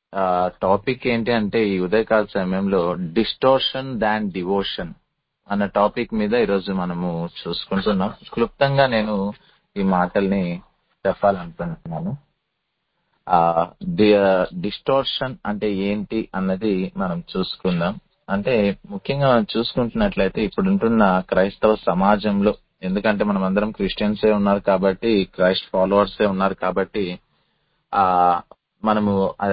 topic ఏంటి అంటే ఈ ఉదయకాల సమయంలో డిస్టోర్షన్ దాన్ డివోషన్ అన్న టాపిక్ మీద ఈరోజు మనము చూసుకుంటున్నాం క్లుప్తంగా నేను ఈ మాటల్ని చెప్పాలనుకుంటున్నాను ఆ డిస్టోర్షన్ అంటే ఏంటి అన్నది మనం చూసుకుందాం అంటే ముఖ్యంగా మనం చూసుకుంటున్నట్లయితే ఇప్పుడు ఉంటున్న క్రైస్తవ సమాజంలో ఎందుకంటే మనం అందరం క్రిస్టియన్సే ఉన్నారు కాబట్టి క్రైస్ట్ ఫాలోవర్సే ఉన్నారు కాబట్టి ఆ మనము ఆ,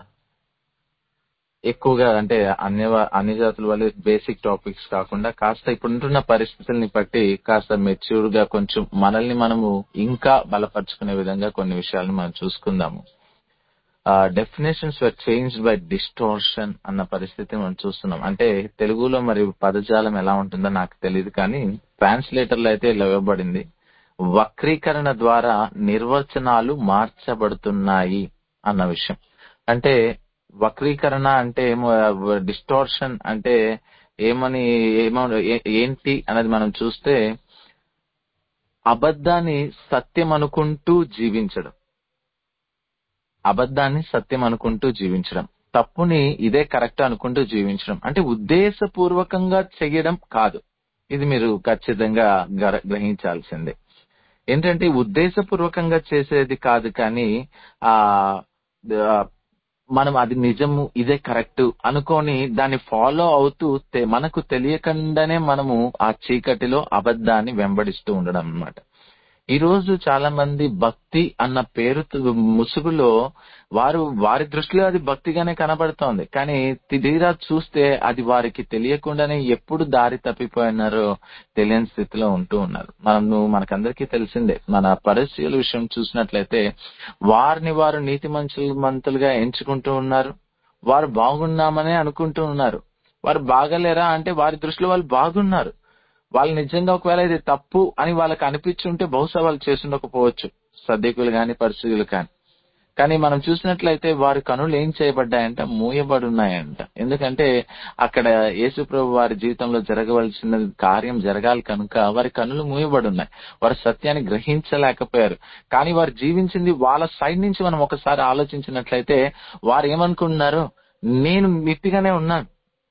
ఎక్కువగా అంటే అన్ని వా- అన్ని జాతుల వల్ల బేసిక్ టాపిక్స్ కాకుండా కాస్త ఇప్పుడు ఉంటున్న పరిస్థితుల్ని బట్టి కాస్త మెచ్యూర్ గా కొంచెం మనల్ని మనము ఇంకా బలపరుచుకునే విధంగా కొన్ని విషయాలను మనం చూసుకుందాము definitions were changed by distortion అన్న పరిస్థితి మనం చూస్తున్నాం అంటే తెలుగులో మరి పదజాలం ఎలా ఉంటుందో నాకు తెలియదు కానీ ట్రాన్స్లేటర్లో అయితే ఇలా ఇవ్వబడింది వక్రీకరణ ద్వారా నిర్వచనాలు మార్చబడుతున్నాయి అన్న విషయం అంటే వక్రీకరణ అంటే ఏమో డిస్టోర్షన్ అంటే ఏమని ఏమో ఏ- ఏంటి అనేది మనం చూస్తే అబద్ధాన్ని సత్యం అనుకుంటూ జీవించడం అబద్ధాన్ని సత్యం అనుకుంటూ జీవించడం తప్పుని ఇదే కరెక్ట్ అనుకుంటూ జీవించడం అంటే ఉద్దేశపూర్వకంగా చేయడం కాదు ఇది మీరు ఖచ్చితంగా గర- గ్రహించాల్సిందే ఏంటంటే ఉద్దేశపూర్వకంగా చేసేది కాదు కానీ ఆ ఆ, మనం అది నిజము ఇదే కరెక్ట్ అనుకొని దాన్ని ఫాలో అవుతూ తె- మనకు తెలియకుండానే మనము ఆ చీకటిలో అబద్ధాన్ని వెంబడిస్తూ ఉండడం అన్నమాట ఈ రోజు చాలా మంది భక్తి అన్న పేరు ముసుగులో వారు వారి దృష్టిలో అది భక్తిగానే కనబడుతోంది కానీ తీరా చూస్తే అది వారికి తెలియకుండానే ఎప్పుడు దారి తప్పిపోయినారో తెలియని స్థితిలో ఉంటూ ఉన్నారు మనము మనకందరికీ తెలిసిందే మన పరిస్థితుల విషయం చూసినట్లయితే వారిని వారు నీతి మంతులుగా ఎంచుకుంటూ ఉన్నారు వారు బాగున్నామనే అనుకుంటూ ఉన్నారు వారు బాగలేరా అంటే వారి దృష్టిలో వాళ్ళు బాగున్నారు వాళ్ళు నిజంగా ఒకవేళ ఇది తప్పు అని వాళ్ళకి అనిపించుంటే బహుశా వాళ్ళు చేసుండకపోవచ్చు సద్యకులు గాని పరిస్థితులు కాని కానీ మనం చూసినట్లయితే వారి కనులు ఏం చేయబడ్డాయంట మూయబడి ఉన్నాయంట ఎందుకంటే అక్కడ యేసుప్రభు వారి జీవితంలో జరగవలసిన కార్యం జరగాలి కనుక వారి కనులు మూయబడి ఉన్నాయి వారు సత్యాన్ని గ్రహించలేకపోయారు కానీ వారు జీవించింది వాళ్ళ సైడ్ నుంచి మనం ఒకసారి ఆలోచించినట్లయితే వారు ఏమనుకుంటున్నారు నేను మిట్టిగానే ఉన్నాను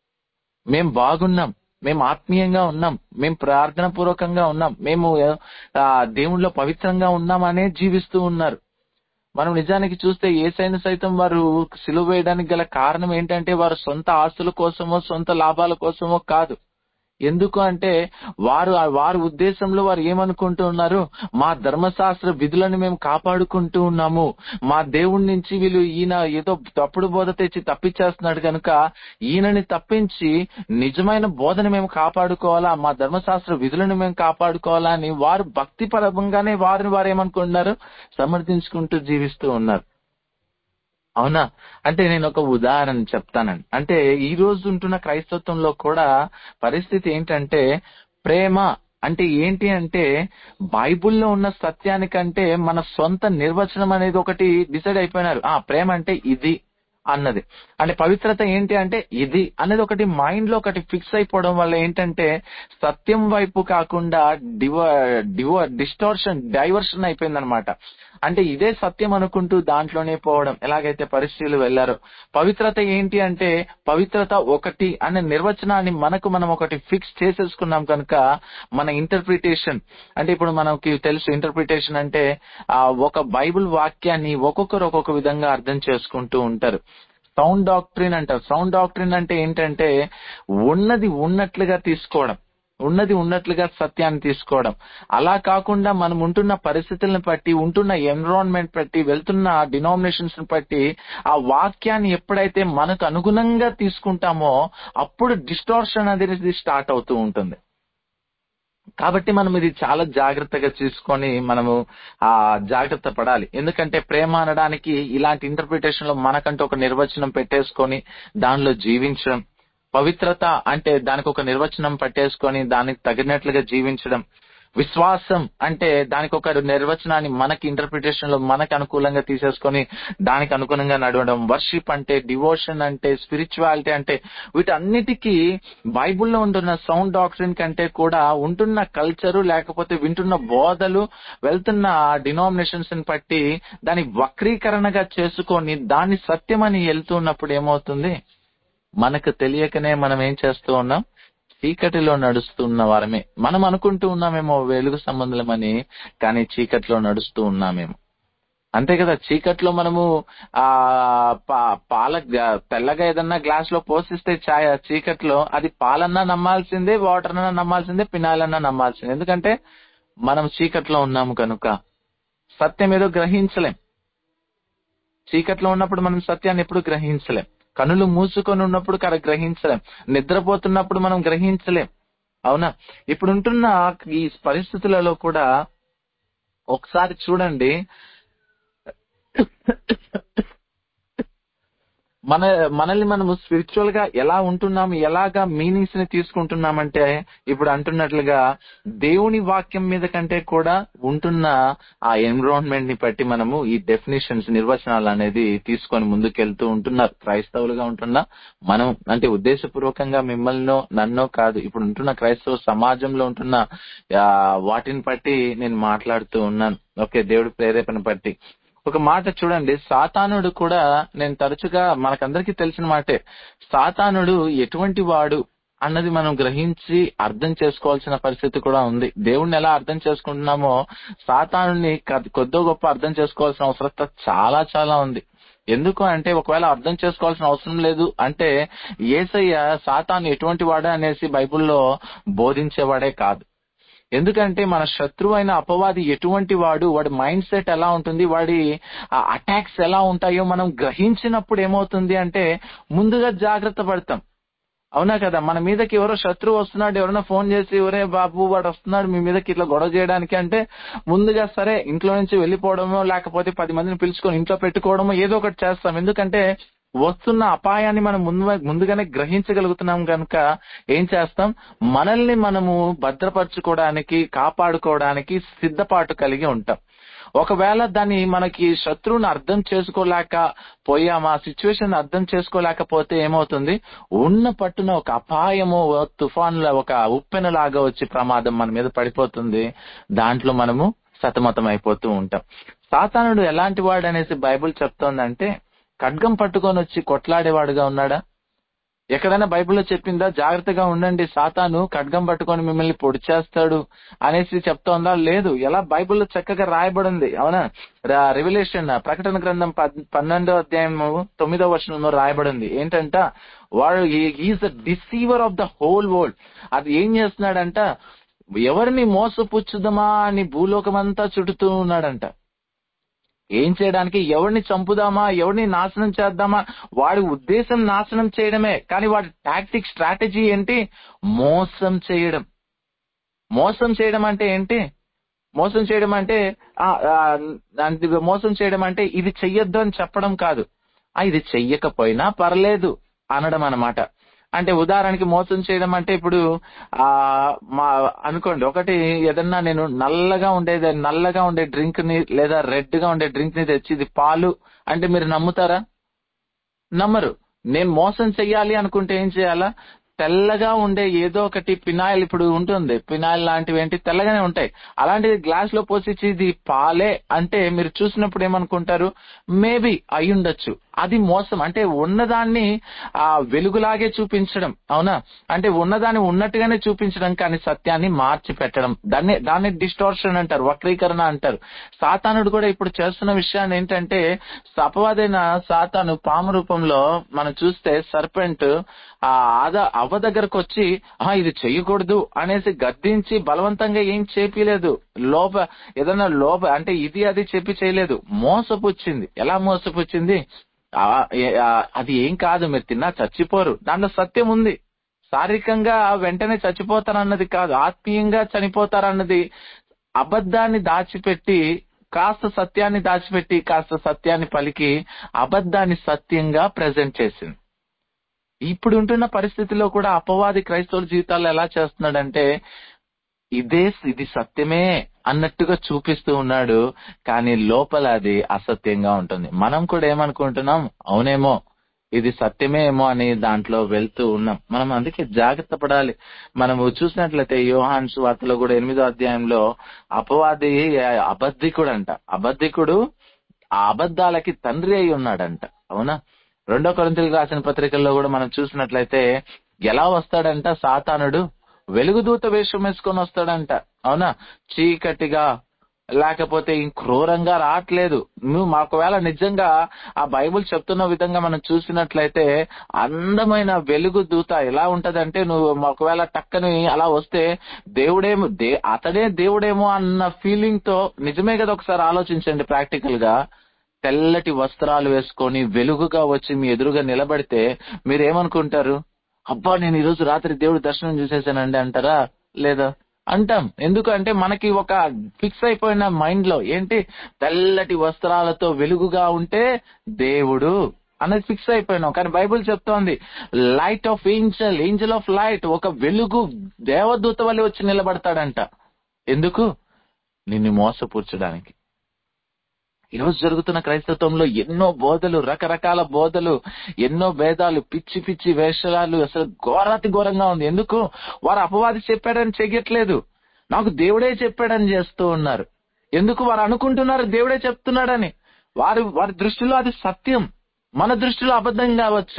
మేం బాగున్నాం మేము ఆత్మీయంగా ఉన్నాం మేము ప్రార్థన పూర్వకంగా ఉన్నాం మేము ఆ, దేవుళ్ళలో పవిత్రంగా ఉన్నామనే జీవిస్తూ ఉన్నారు మనం నిజానికి చూస్తే ఏసైన సైతం వారు సిలువ వేయడానికి గల కారణం ఏంటంటే వారు సొంత ఆస్తుల కోసమో సొంత లాభాల కోసమో కాదు ఎందుకు అంటే వారు వారి ఉద్దేశంలో వారు ఏమనుకుంటూ ఉన్నారు మా ధర్మశాస్త్ర విధులను మేము కాపాడుకుంటూ ఉన్నాము మా దేవుడి నుంచి వీళ్ళు ఈయన ఏదో తప్పుడు బోధ తెచ్చి తప్పించేస్తున్నాడు కనుక ఈయనని తప్పించి నిజమైన బోధన మేము కాపాడుకోవాలా మా ధర్మశాస్త్ర విధులను మేము కాపాడుకోవాలా అని వారు భక్తి పరంగానే వారిని వారు ఏమనుకుంటున్నారు సమర్థించుకుంటూ జీవిస్తూ ఉన్నారు అవునా అంటే నేను ఒక ఉదాహరణ చెప్తానండి అంటే ఈ రోజు ఉంటున్న క్రైస్తత్వంలో కూడా పరిస్థితి ఏంటంటే ప్రేమ అంటే ఏంటి అంటే బైబిల్లో ఉన్న సత్యానికంటే మన సొంత నిర్వచనం అనేది ఒకటి డిసైడ్ అయిపోయినారు ఆ ప్రేమ అంటే ఇది అన్నది అంటే పవిత్రత ఏంటి అంటే ఇది అనేది ఒకటి మైండ్ లో ఒకటి ఫిక్స్ అయిపోవడం వల్ల ఏంటంటే సత్యం వైపు కాకుండా డివ డివ డిస్టార్షన్ డైవర్షన్ అయిపోయిందనమాట అంటే ఇదే సత్యం అనుకుంటూ దాంట్లోనే పోవడం ఎలాగైతే పరిస్థితులు వెళ్లారో పవిత్రత ఏంటి అంటే పవిత్రత ఒకటి అనే నిర్వచనాన్ని మనకు మనం ఒకటి ఫిక్స్ చేసేసుకున్నాం కనుక మన ఇంటర్ప్రిటేషన్ అంటే ఇప్పుడు మనకి తెలుసు ఇంటర్ప్రిటేషన్ అంటే ఆ ఒక బైబిల్ వాక్యాన్ని ఒక్కొక్కరు ఒక్కొక్క విధంగా అర్థం చేసుకుంటూ ఉంటారు సౌండ్ డాక్ట్రిన్ అంటారు సౌండ్ డాక్ట్రిన్ అంటే ఏంటంటే ఉన్నది ఉన్నట్లుగా తీసుకోవడం ఉన్నది ఉన్నట్లుగా సత్యాన్ని తీసుకోవడం అలా కాకుండా మనం ఉంటున్న పరిస్థితులను బట్టి ఉంటున్న ఎన్విరాన్మెంట్ బట్టి వెళ్తున్న డినామినేషన్స్ బట్టి ఆ వాక్యాన్ని ఎప్పుడైతే మనకు అనుగుణంగా తీసుకుంటామో అప్పుడు డిస్టార్షన్ అనేది స్టార్ట్ అవుతూ ఉంటుంది కాబట్టి మనం ఇది చాలా జాగ్రత్తగా చూసుకొని మనము ఆ జాగ్రత్త పడాలి ఎందుకంటే ప్రేమ అనడానికి ఇలాంటి ఇంటర్ప్రిటేషన్ లో మనకంటూ ఒక నిర్వచనం పెట్టేసుకొని దానిలో జీవించడం పవిత్రత అంటే దానికి ఒక నిర్వచనం పట్టేసుకొని దానికి తగినట్లుగా జీవించడం విశ్వాసం అంటే దానికి ఒక నిర్వచనాన్ని మనకి ఇంటర్ప్రిటేషన్ లో మనకు అనుకూలంగా తీసేసుకొని దానికి అనుగుణంగా నడవడం వర్షిప్ అంటే డివోషన్ అంటే స్పిరిచువాలిటీ అంటే వీటన్నిటికీ బైబిల్లో ఉంటున్న సౌండ్ డాక్టరీన్ కంటే కూడా ఉంటున్న కల్చరు లేకపోతే వింటున్న బోధలు వెళ్తున్న డినామినేషన్స్ ని బట్టి దాని వక్రీకరణగా చేసుకొని దాన్ని సత్యమని వెళ్తున్నప్పుడు ఏమవుతుంది మనకు తెలియకనే మనం ఏం చేస్తూ ఉన్నాం చీకటిలో నడుస్తున్న వారమే మనం అనుకుంటూ ఉన్నామేమో వెలుగు సంబంధమని కానీ చీకటిలో నడుస్తూ ఉన్నామేమో అంతే కదా చీకట్లో మనము ఆ పా- పాల గ- తెల్లగా ఏదన్నా గ్లాస్ లో పోసిస్తే ఛాయ చీకట్లో అది పాలన్నా నమ్మాల్సిందే వాటర్ అన్నా నమ్మాల్సిందే పినాయిల్ అన్నా నమ్మాల్సిందే ఎందుకంటే మనం చీకట్లో ఉన్నాము కనుక సత్యం ఏదో గ్రహించలేం చీకట్లో ఉన్నప్పుడు మనం సత్యాన్ని ఎప్పుడు గ్రహించలేం కనులు మూసుకొని ఉన్నప్పుడు కర గ్రహించలేం నిద్రపోతున్నప్పుడు మనం గ్రహించలేం అవునా ఇప్పుడు ఉంటున్న ఈ పరిస్థితులలో కూడా ఒకసారి చూడండి మన మనల్ని మనము స్పిరిచువల్ గా ఎలా ఉంటున్నాము ఎలాగా మీనింగ్స్ ని తీసుకుంటున్నామంటే ఇప్పుడు అంటున్నట్లుగా దేవుని వాక్యం మీద కంటే కూడా ఉంటున్న ఆ ఎన్విరాన్మెంట్ ని బట్టి మనము ఈ డెఫినేషన్స్ నిర్వచనాలు అనేది తీసుకొని ముందుకెళ్తూ ఉంటున్నారు క్రైస్తవులుగా ఉంటున్నా మనం అంటే ఉద్దేశపూర్వకంగా మిమ్మల్నో నన్నో కాదు ఇప్పుడు ఉంటున్న క్రైస్తవ సమాజంలో ఉంటున్న ఆ, వాటిని బట్టి నేను మాట్లాడుతూ ఉన్నాను ఓకే దేవుడి ప్రేరేపణ బట్టి ఒక మాట చూడండి సాతానుడు కూడా నేను తరచుగా మనకందరికీ తెలిసిన మాటే సాతానుడు ఎటువంటి వాడు అన్నది మనం గ్రహించి అర్థం చేసుకోవాల్సిన పరిస్థితి కూడా ఉంది దేవుణ్ణి ఎలా అర్థం చేసుకుంటున్నామో సాతానుని క- కొద్దో గొప్ప అర్థం చేసుకోవాల్సిన అవసరం చాలా చాలా ఉంది ఎందుకు అంటే ఒకవేళ అర్థం చేసుకోవాల్సిన అవసరం లేదు అంటే ఏసయ్య సాతాను ఎటువంటి వాడు అనేసి బైబిల్లో బోధించేవాడే కాదు ఎందుకంటే మన శత్రువు అయిన అపవాది ఎటువంటి వాడు వాడి మైండ్ సెట్ ఎలా ఉంటుంది వాడి అటాక్స్ ఎలా ఉంటాయో మనం గ్రహించినప్పుడు ఏమవుతుంది అంటే ముందుగా జాగ్రత్త పడతాం అవునా కదా మన మీదకి ఎవరో శత్రువు వస్తున్నాడు ఎవరైనా ఫోన్ చేసి ఒరే బాబు వాడు వస్తున్నాడు మీ మీదకి ఇట్లా గొడవ చేయడానికి అంటే ముందుగా సరే ఇంట్లో నుంచి వెళ్ళిపోవడమో లేకపోతే పది మందిని పిలుచుకొని ఇంట్లో పెట్టుకోవడమో ఏదో ఒకటి చేస్తాం ఎందుకంటే వస్తున్న అపాయాన్ని మనం ముందు ముందుగానే గ్రహించగలుగుతున్నాం కనుక ఏం చేస్తాం మనల్ని మనము భద్రపరచుకోవడానికి కాపాడుకోవడానికి సిద్ధపాటు కలిగి ఉంటాం ఒకవేళ దాన్ని మనకి శత్రువుని అర్థం చేసుకోలేక పోయామా సిచ్యువేషన్ అర్థం చేసుకోలేకపోతే ఏమవుతుంది ఉన్న పట్టున ఒక అపాయము ఒక తుఫానుల ఒక ఉప్పెన లాగా వచ్చి ప్రమాదం మన మీద పడిపోతుంది దాంట్లో మనము సతమతం అయిపోతూ ఉంటాం సాతానుడు ఎలాంటి వాడు అనేసి బైబిల్ చెప్తోందంటే ఖడ్గం పట్టుకొని వచ్చి కొట్లాడేవాడుగా ఉన్నాడా ఎక్కడైనా బైబిల్లో చెప్పిందా జాగ్రత్తగా ఉండండి సాతాను ఖడ్గం పట్టుకొని మిమ్మల్ని పొడి చేస్తాడు అనేసి చెప్తోందా లేదు ఎలా బైబిల్లో చక్కగా రాయబడింది అవునా రెవల్యూషన్ ప్రకటన గ్రంథం పద్- పన్నెండో అధ్యాయము తొమ్మిదో వర్షంలో రాయబడింది ఏంటంట వాడు is the deceiver of the whole world అది ఏం చేస్తున్నాడంట ఎవరిని మోసపుచ్చుదమా అని భూలోకమంతా చుడుతూ ఉన్నాడంట ఏం చేయడానికి ఎవరిని చంపుదామా ఎవరిని నాశనం చేద్దామా వాడి ఉద్దేశం నాశనం చేయడమే కానీ వాడి టాక్టిక్ స్ట్రాటజీ ఏంటి మోసం చేయడం మోసం చేయడం అంటే ఏంటి మోసం చేయడం అంటే ఆ, ఆ, అంటే మోసం చేయడం అంటే ఇది చెయ్యొద్దు అని చెప్పడం కాదు ఆ ఇది చెయ్యకపోయినా పర్లేదు అనడం అన్నమాట అంటే ఉదాహరణకి మోసం చేయడం అంటే ఇప్పుడు ఆ మా అనుకోండి ఒకటి ఏదన్నా నేను నల్లగా ఉండేది నల్లగా ఉండే డ్రింక్ ని లేదా రెడ్ గా ఉండే డ్రింక్ ని తెచ్చి ఇది పాలు అంటే మీరు నమ్ముతారా నమ్మరు నేను మోసం చెయ్యాలి అనుకుంటే ఏం చేయాలా తెల్లగా ఉండే ఏదో ఒకటి పినాయిల్ ఇప్పుడు ఉంటుంది పినాయిల్ లాంటివి ఏంటి తెల్లగానే ఉంటాయి అలాంటిది గ్లాస్ లో పోసిచ్చి ఇది పాలే అంటే మీరు చూసినప్పుడు ఏమనుకుంటారు మేబీ అయి ఉండొచ్చు అది మోసం అంటే ఉన్నదాన్ని ఆ వెలుగులాగే చూపించడం అవునా అంటే ఉన్నదాన్ని ఉన్నట్టుగానే చూపించడం కానీ సత్యాన్ని మార్చి పెట్టడం దాన్ని దాన్ని డిస్టార్షన్ అంటారు వక్రీకరణ అంటారు సాతానుడు కూడా ఇప్పుడు చేస్తున్న విషయాన్ని ఏంటంటే అపవాదైన సాతాను పాము రూపంలో మనం చూస్తే సర్పెంట్ ఆ ఆద అవ్వ దగ్గరకు వచ్చి ఆ ఇది చెయ్యకూడదు అనేసి గద్దించి బలవంతంగా ఏం చేపిలేదు లోప ఏదైనా లోప అంటే ఇది అది చెప్పి చేయలేదు మోసపుచ్చింది ఎలా మోసపుచ్చింది ఆ, ఏ- ఆ, అది ఏం కాదు మీరు తిన్నా చచ్చిపోరు దాంట్లో సత్యం ఉంది శారీరకంగా వెంటనే చచ్చిపోతారన్నది కాదు ఆత్మీయంగా చనిపోతారన్నది అబద్ధాన్ని దాచిపెట్టి కాస్త సత్యాన్ని దాచిపెట్టి కాస్త సత్యాన్ని పలికి అబద్ధాన్ని సత్యంగా ప్రజెంట్ చేసింది ఇప్పుడు ఉంటున్న పరిస్థితిలో కూడా అపవాది క్రైస్తవుల జీవితాల్లో ఎలా చేస్తున్నాడంటే ఇదే ఇది సత్యమే అన్నట్టుగా చూపిస్తూ ఉన్నాడు కానీ లోపల అది అసత్యంగా ఉంటుంది మనం కూడా ఏమనుకుంటున్నాం అవునేమో ఇది సత్యమే ఏమో అని దాంట్లో వెళ్తూ ఉన్నాం మనం అందుకే జాగ్రత్త పడాలి మనము చూసినట్లయితే యోహాన్ వార్తలో కూడా ఎనిమిదో అధ్యాయంలో అపవాది అబద్ధికుడు అంట అబద్ధికుడు ఆ అబద్ధాలకి తండ్రి అయి ఉన్నాడంట అవునా రెండో కొరింతలకు రాసిన పత్రికల్లో కూడా మనం చూసినట్లయితే ఎలా వస్తాడంట సాతానుడు వెలుగుదూత వేషం వేసుకొని వస్తాడంట అవునా చీకటిగా లేకపోతే క్రూరంగా రావట్లేదు నువ్వు ఒకవేళ నిజంగా ఆ బైబుల్ చెప్తున్న విధంగా మనం చూసినట్లయితే అందమైన వెలుగు దూత ఎలా ఉంటదంటే నువ్వు ఒకవేళ టక్కని అలా వస్తే దేవుడేమో దే అతడే దేవుడేమో అన్న ఫీలింగ్ తో నిజమే కదా ఒకసారి ఆలోచించండి ప్రాక్టికల్ గా తెల్లటి వస్త్రాలు వేసుకొని వెలుగుగా వచ్చి మీ ఎదురుగా నిలబడితే మీరేమనుకుంటారు అబ్బా నేను ఈరోజు రాత్రి దేవుడు దర్శనం చూసేసానండి అంటారా లేదా అంటాం ఎందుకంటే మనకి ఒక ఫిక్స్ అయిపోయిన మైండ్ లో ఏంటి తెల్లటి వస్త్రాలతో వెలుగుగా ఉంటే దేవుడు అనేది ఫిక్స్ అయిపోయినాం కానీ బైబుల్ చెప్తోంది light of angel angel of light ఒక వెలుగు దేవదూత వల్ల వచ్చి నిలబడతాడంట ఎందుకు నిన్ను మోసపూర్చడానికి ఈరోజు జరుగుతున్న క్రైస్తవంలో ఎన్నో బోధలు రకరకాల బోధలు ఎన్నో భేదాలు పిచ్చి పిచ్చి వేషాలు అసలు ఘోరాతి ఘోరంగా ఉంది ఎందుకు వారు అపవాది చెప్పాడని చెయ్యట్లేదు నాకు దేవుడే చెప్పాడని చేస్తూ ఉన్నారు ఎందుకు వారు అనుకుంటున్నారు దేవుడే చెప్తున్నాడని వారి వారి దృష్టిలో అది సత్యం మన దృష్టిలో అబద్ధం కావచ్చు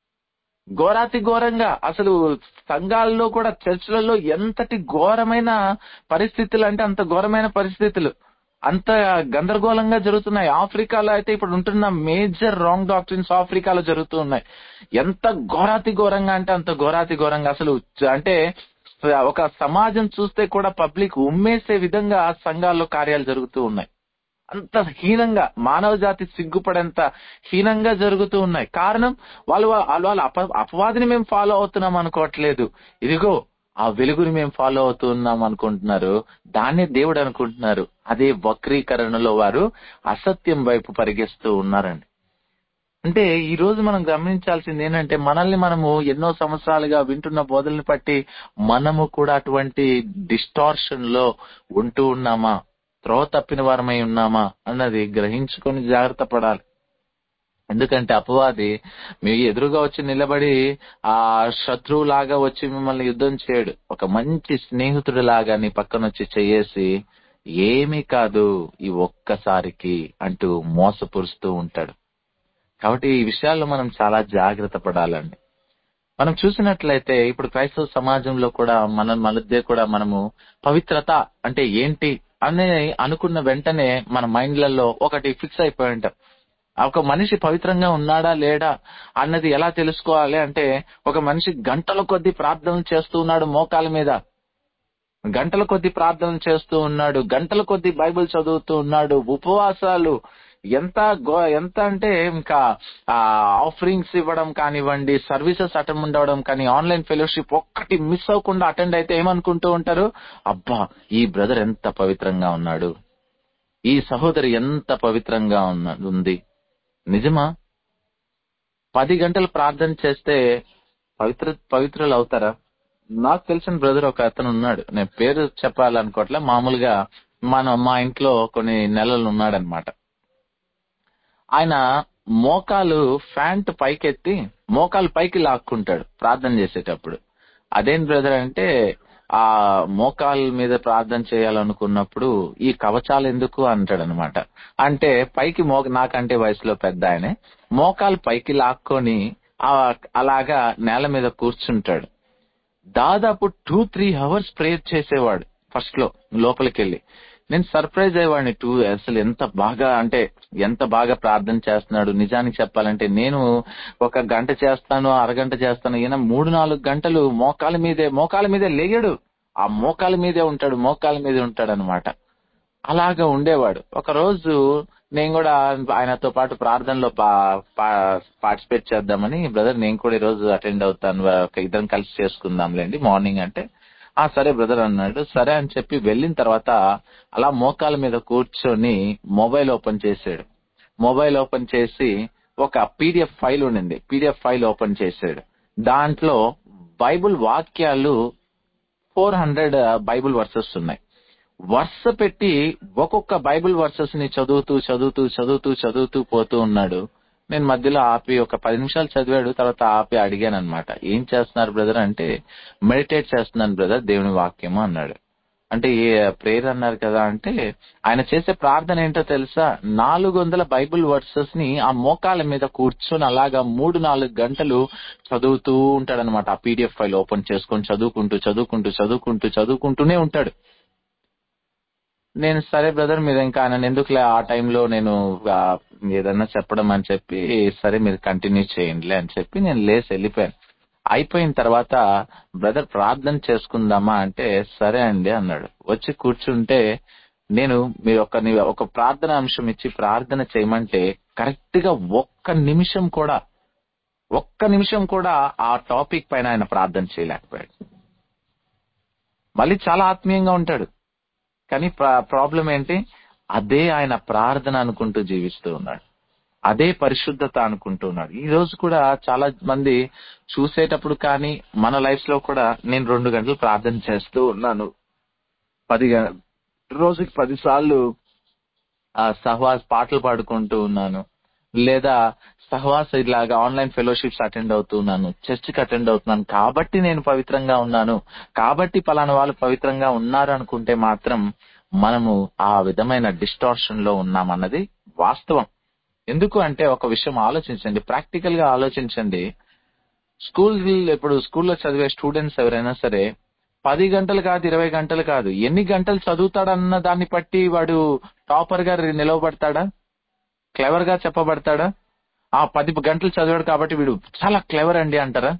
ఘోరాతి ఘోరంగా అసలు సంఘాల్లో కూడా చర్చిలలో ఎంతటి ఘోరమైన పరిస్థితులు అంటే అంత ఘోరమైన పరిస్థితులు అంత గందరగోళంగా జరుగుతున్నాయి ఆఫ్రికాలో అయితే ఇప్పుడు ఉంటున్న మేజర్ రాంగ్ డాక్టరీన్స్ ఆఫ్రికాలో జరుగుతూ ఉన్నాయి ఎంత ఘోరాతి ఘోరంగా అంటే అంత ఘోరాతి ఘోరంగా అసలు అంటే ఒక సమాజం చూస్తే కూడా పబ్లిక్ ఉమ్మేసే విధంగా సంఘాల్లో కార్యాలు జరుగుతూ ఉన్నాయి అంత హీనంగా మానవ జాతి సిగ్గుపడేంత హీనంగా జరుగుతూ ఉన్నాయి కారణం వాళ్ళు వాళ్ళు అప అపవాదిని మేము ఫాలో అవుతున్నాం అనుకోవట్లేదు ఇదిగో ఆ వెలుగుని మేము ఫాలో అవుతున్నాం అనుకుంటున్నారు దాన్నే దేవుడు అనుకుంటున్నారు అదే వక్రీకరణలో వారు అసత్యం వైపు పరిగెస్తూ ఉన్నారండి అంటే ఈ రోజు మనం గమనించాల్సింది ఏంటంటే మనల్ని మనము ఎన్నో సంవత్సరాలుగా వింటున్న బోధల్ని బట్టి మనము కూడా అటువంటి డిస్టార్షన్ లో ఉంటూ ఉన్నామా త్రోవ తప్పిన వారమై ఉన్నామా అన్నది గ్రహించుకొని జాగ్రత్త పడాలి ఎందుకంటే అపవాది మీ ఎదురుగా వచ్చి నిలబడి ఆ శత్రువు లాగా వచ్చి మిమ్మల్ని యుద్ధం చేయడు ఒక మంచి స్నేహితుడు లాగా నీ పక్కన వచ్చి చేయేసి ఏమీ కాదు ఈ ఒక్కసారికి అంటూ మోసపురుస్తూ ఉంటాడు కాబట్టి ఈ విషయాల్లో మనం చాలా జాగ్రత్త పడాలండి మనం చూసినట్లయితే ఇప్పుడు క్రైస్తవ సమాజంలో కూడా మన మధ్య కూడా మనము పవిత్రత అంటే ఏంటి అని అనుకున్న వెంటనే మన మైండ్లలో ఒకటి ఫిక్స్ అయిపోయి ఉంటాం ఒక మనిషి పవిత్రంగా ఉన్నాడా లేడా అన్నది ఎలా తెలుసుకోవాలి అంటే ఒక మనిషి గంటల కొద్ది ప్రార్థనలు చేస్తూ ఉన్నాడు మోకాల మీద గంటల కొద్ది ప్రార్థనలు చేస్తూ ఉన్నాడు గంటల కొద్ది బైబిల్ చదువుతూ ఉన్నాడు ఉపవాసాలు ఎంత ఎంత అంటే ఇంకా ఆఫరింగ్స్ ఇవ్వడం కానివ్వండి సర్వీసెస్ అటెండ్ అవ్వడం కానీ ఆన్లైన్ ఫెలోషిప్ ఒక్కటి మిస్ అవ్వకుండా అటెండ్ అయితే ఏమనుకుంటూ ఉంటారు అబ్బా ఈ బ్రదర్ ఎంత పవిత్రంగా ఉన్నాడు ఈ సహోదరి ఎంత పవిత్రంగా ఉన్న ఉంది నిజమా పది గంటలు ప్రార్థన చేస్తే పవిత్ర పవిత్రులు అవుతారా నాకు తెలిసిన బ్రదర్ ఒక అతను ఉన్నాడు నేను పేరు చెప్పాలనుకోవట్లే మామూలుగా మన మా ఇంట్లో కొన్ని నెలలు ఉన్నాడనమాట ఆయన మోకాలు ఫ్యాంట్ పైకెత్తి మోకాలు పైకి లాక్కుంటాడు ప్రార్థన చేసేటప్పుడు అదేం బ్రదర్ అంటే ఆ మోకాల మీద ప్రార్థన చేయాలనుకున్నప్పుడు ఈ కవచాలు ఎందుకు అంటాడు అనమాట అంటే పైకి మో నాకంటే వయసులో పెద్ద ఆయనే మోకాలు పైకి లాక్కొని అలాగా నేల మీద కూర్చుంటాడు దాదాపు టూ త్రీ అవర్స్ ప్రేయర్ చేసేవాడు ఫస్ట్ లో లోపలికి వెళ్ళి నేను సర్ప్రైజ్ అయ్యేవాడిని టూ అసలు ఎంత బాగా అంటే ఎంత బాగా ప్రార్థన చేస్తున్నాడు నిజానికి చెప్పాలంటే నేను ఒక గంట చేస్తాను అరగంట చేస్తాను ఈయన మూడు నాలుగు గంటలు మోకాల మీదే మోకాల మీదే లేయడు ఆ మోకాల మీదే ఉంటాడు మోకాల మీదే ఉంటాడు అనమాట అలాగా ఉండేవాడు ఒక రోజు నేను కూడా ఆయనతో పాటు ప్రార్థనలో పార్టిసిపేట్ చేద్దామని బ్రదర్ నేను కూడా ఈ రోజు అటెండ్ అవుతాను ఇద్దరం కలిసి చేసుకుందాంలేండి మార్నింగ్ అంటే ఆ సరే బ్రదర్ అన్నాడు సరే అని చెప్పి వెళ్ళిన తర్వాత అలా మోకాల మీద కూర్చొని మొబైల్ ఓపెన్ చేశాడు మొబైల్ ఓపెన్ చేసి ఒక పీడిఎఫ్ ఫైల్ ఉండింది పీడిఎఫ్ ఫైల్ ఓపెన్ చేశాడు దాంట్లో బైబుల్ వాక్యాలు ఫోర్ హండ్రెడ్ బైబుల్ వర్సెస్ ఉన్నాయి వరుస పెట్టి ఒక్కొక్క బైబిల్ వర్సెస్ ని చదువుతూ చదువుతూ చదువుతూ చదువుతూ పోతూ ఉన్నాడు నేను మధ్యలో ఆపి ఒక పది నిమిషాలు చదివాడు తర్వాత ఆపి అడిగాను అనమాట ఏం చేస్తున్నారు బ్రదర్ అంటే మెడిటేట్ చేస్తున్నాను బ్రదర్ దేవుని వాక్యము అన్నాడు అంటే ఏ ప్రేయర్ అన్నారు కదా అంటే ఆయన చేసే ప్రార్థన ఏంటో తెలుసా నాలుగు వందల బైబిల్ వర్సెస్ ని ఆ మోకాల మీద కూర్చొని అలాగా మూడు నాలుగు గంటలు చదువుతూ ఉంటాడనమాట ఆ పీడిఎఫ్ ఫైల్ ఓపెన్ చేసుకొని చదువుకుంటూ చదువుకుంటూ చదువుకుంటూ చదువుకుంటూనే ఉంటాడు నేను సరే బ్రదర్ మీరు ఇంకా ఆయన ఎందుకులే ఆ టైంలో నేను ఆ, ఏదన్నా చెప్పడం అని చెప్పి సరే మీరు కంటిన్యూ చేయండిలే అని చెప్పి నేను లేసి వెళ్ళిపోయాను అయిపోయిన తర్వాత బ్రదర్ ప్రార్థన చేసుకుందామా అంటే సరే అండి అన్నాడు వచ్చి కూర్చుంటే నేను మీరు ఒక ని- ఒక ప్రార్థన అంశం ఇచ్చి ప్రార్థన చేయమంటే కరెక్ట్ గా ఒక్క నిమిషం కూడా ఒక్క నిమిషం కూడా ఆ టాపిక్ పైన ఆయన ప్రార్థన చేయలేకపోయాడు మళ్ళీ చాలా ఆత్మీయంగా ఉంటాడు కానీ ప్రాబ్లం ఏంటి అదే ఆయన ప్రార్థన అనుకుంటూ జీవిస్తూ ఉన్నాడు అదే పరిశుద్ధత అనుకుంటూ ఉన్నాడు ఈ రోజు కూడా చాలా మంది చూసేటప్పుడు కానీ మన లైఫ్ లో కూడా నేను రెండు గంటలు ప్రార్థన చేస్తూ ఉన్నాను పది గ- రోజుకి పది సార్లు ఆ సహవాస్ పాటలు పాడుకుంటూ ఉన్నాను లేదా సహవాస్ ఇలాగా ఆన్లైన్ ఫెలోషిప్స్ అటెండ్ అవుతున్నాను చర్చికి అటెండ్ అవుతున్నాను కాబట్టి నేను పవిత్రంగా ఉన్నాను కాబట్టి పలానా వాళ్ళు పవిత్రంగా ఉన్నారు అనుకుంటే మాత్రం మనము ఆ విధమైన డిస్టార్షన్ లో ఉన్నామన్నది వాస్తవం ఎందుకు అంటే ఒక విషయం ఆలోచించండి ప్రాక్టికల్ గా ఆలోచించండి స్కూల్ ఇప్పుడు స్కూల్లో చదివే స్టూడెంట్స్ ఎవరైనా సరే పది గంటలు కాదు ఇరవై గంటలు కాదు ఎన్ని గంటలు చదువుతాడన్న దాన్ని బట్టి వాడు టాపర్ గా నిలవబడతాడా క్లెవర్ గా చెప్పబడతాడా ఆ పది గంటలు చదివాడు కాబట్టి వీడు చాలా క్లెవర్ అండి అంటారా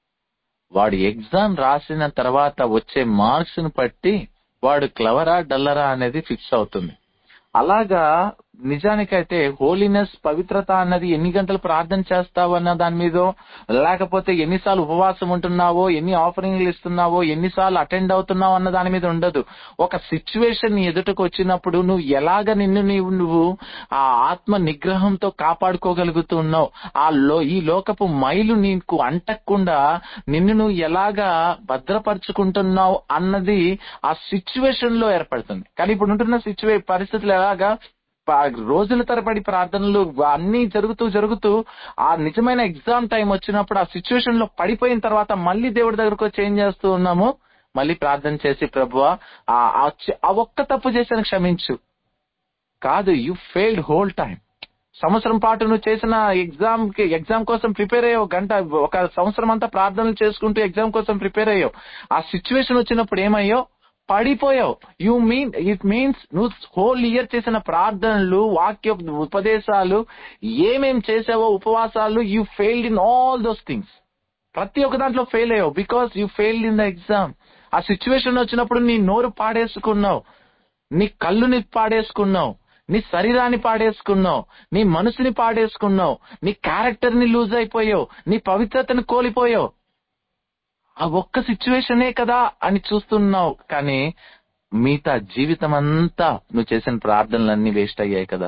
వాడు ఎగ్జామ్ రాసిన తర్వాత వచ్చే మార్క్స్ ని బట్టి వాడు క్లవరా డల్లరా అనేది ఫిక్స్ అవుతుంది అలాగా నిజానికైతే హోలీనెస్ పవిత్రత అన్నది ఎన్ని గంటలు ప్రార్థన చేస్తావు అన్న దాని మీద లేకపోతే ఎన్నిసార్లు ఉపవాసం ఉంటున్నావో ఎన్ని ఆఫరింగ్లు ఇస్తున్నావో ఎన్నిసార్లు అటెండ్ అవుతున్నావు అన్న దాని మీద ఉండదు ఒక సిచ్యువేషన్ నీ ఎదుటకు వచ్చినప్పుడు నువ్వు ఎలాగ నిన్ను నీవు నువ్వు ఆ ఆత్మ నిగ్రహంతో కాపాడుకోగలుగుతున్నావు ఆ లో ఈ లోకపు మైలు నీకు అంటకుండా నిన్ను నువ్వు ఎలాగా భద్రపరుచుకుంటున్నావు అన్నది ఆ సిచ్యువేషన్ లో ఏర్పడుతుంది కానీ ఇప్పుడు ఉంటున్న సిచ్యువే పరిస్థితులు ఎలాగా ప- రోజుల తరబడి ప్రార్థనలు అన్ని జరుగుతూ జరుగుతూ ఆ నిజమైన ఎగ్జామ్ టైం వచ్చినప్పుడు ఆ సిచ్యువేషన్ లో పడిపోయిన తర్వాత మళ్ళీ దేవుడి దగ్గరకు వచ్చి ఏం చేస్తూ ఉన్నాము మళ్ళీ ప్రార్థన చేసి ప్రభువా ఆ ఆ చి- ఆ ఒక్క తప్పు చేసిన క్షమించు కాదు యు ఫెయిల్డ్ హోల్ టైం సంవత్సరం పాటు నువ్వు చేసిన ఎగ్జామ్ కి ఎగ్జామ్ కోసం ప్రిపేర్ అయ్యావు గంట ఒక సంవత్సరం అంతా ప్రార్థనలు చేసుకుంటూ ఎగ్జామ్ కోసం ప్రిపేర్ అయ్యావు ఆ సిచ్యువేషన్ వచ్చినప్పుడు ఏమయ్యో పడిపోయావు యు మీన్ ఇట్ మీన్స్ నువ్వు హోల్ ఇయర్ చేసిన ప్రార్థనలు వాక్య ఉపదేశాలు ఏమేం చేసావో ఉపవాసాలు you failed in all those things ప్రతి ఒక్క దాంట్లో ఫెయిల్ అయ్యావు because you failed in the exam ఆ సిచ్యువేషన్ వచ్చినప్పుడు నీ నోరు పాడేసుకున్నావు నీ కళ్ళుని పాడేసుకున్నావు నీ శరీరాన్ని పాడేసుకున్నావు నీ మనసుని పాడేసుకున్నావు నీ క్యారెక్టర్ ని లూజ్ అయిపోయావు నీ పవిత్రతను కోల్పోయావు ఆ ఒక్క సిచ్యువేషనే కదా అని చూస్తున్నావు కానీ మిగతా జీవితం అంతా నువ్వు చేసిన ప్రార్థనలన్నీ వేస్ట్ అయ్యాయి కదా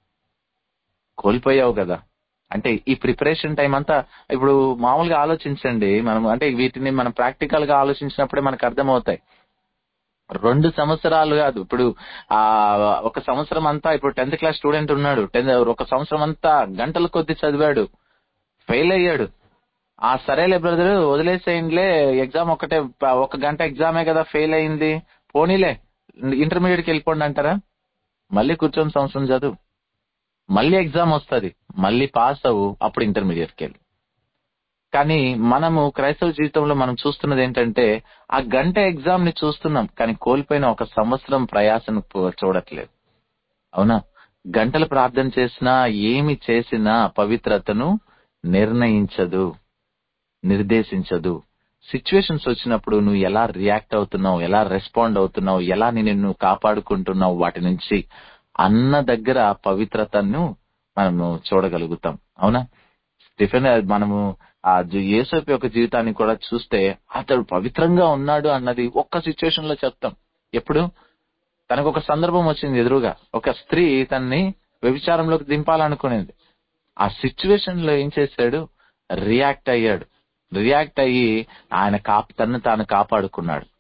కోల్పోయావు కదా అంటే ఈ ప్రిపరేషన్ టైం అంతా ఇప్పుడు మామూలుగా ఆలోచించండి మనం అంటే వీటిని మనం ప్రాక్టికల్ గా ఆలోచించినప్పుడే మనకు అర్థమవుతాయి రెండు సంవత్సరాలు కాదు ఇప్పుడు ఆ ఒక సంవత్సరం అంతా ఇప్పుడు టెన్త్ క్లాస్ స్టూడెంట్ ఉన్నాడు టెన్త్ ఒక సంవత్సరం అంతా గంటల కొద్ది చదివాడు ఫెయిల్ అయ్యాడు ఆ సరేలే బ్రదర్ వదిలేసేయండిలే ఎగ్జామ్ ఒకటే ఒక గంట ఎగ్జామే కదా ఫెయిల్ అయింది పోనీలే ఇంటర్మీడియట్కి వెళ్ళిపోండి అంటారా మళ్ళీ కూర్చొని సంవత్సరం చదువు మళ్ళీ ఎగ్జామ్ వస్తుంది మళ్ళీ పాస్ అవ్వు అప్పుడు ఇంటర్మీడియట్కి వెళ్ళి కానీ మనము క్రైస్తవ జీవితంలో మనం చూస్తున్నది ఏంటంటే ఆ గంట ఎగ్జామ్ ని చూస్తున్నాం కానీ కోల్పోయిన ఒక సంవత్సరం ప్రయాసను పో- చూడట్లేదు అవునా గంటలు ప్రార్థన చేసినా ఏమి చేసినా పవిత్రతను నిర్ణయించదు నిర్దేశించదు సిచ్యువేషన్స్ వచ్చినప్పుడు నువ్వు ఎలా రియాక్ట్ అవుతున్నావు ఎలా రెస్పాండ్ అవుతున్నావు ఎలా నిన్ను నువ్వు కాపాడుకుంటున్నావు వాటి నుంచి అన్న దగ్గర పవిత్రతను మనము చూడగలుగుతాం అవునా స్టిఫెన్ మనము ఆ జు- యేసప్ప యొక్క జీవితాన్ని కూడా చూస్తే అతడు పవిత్రంగా ఉన్నాడు అన్నది ఒక్క సిచ్యువేషన్ లో చెప్తాం ఎప్పుడు తనకు ఒక సందర్భం వచ్చింది ఎదురుగా ఒక స్త్రీ తనని వ్యభిచారంలోకి దింపాలనుకునేది ఆ సిచ్యువేషన్ లో ఏం చేశాడు రియాక్ట్ అయ్యాడు రియాక్ట్ అయ్యి ఆయన కాప్ తను తాను కాపాడుకున్నాడు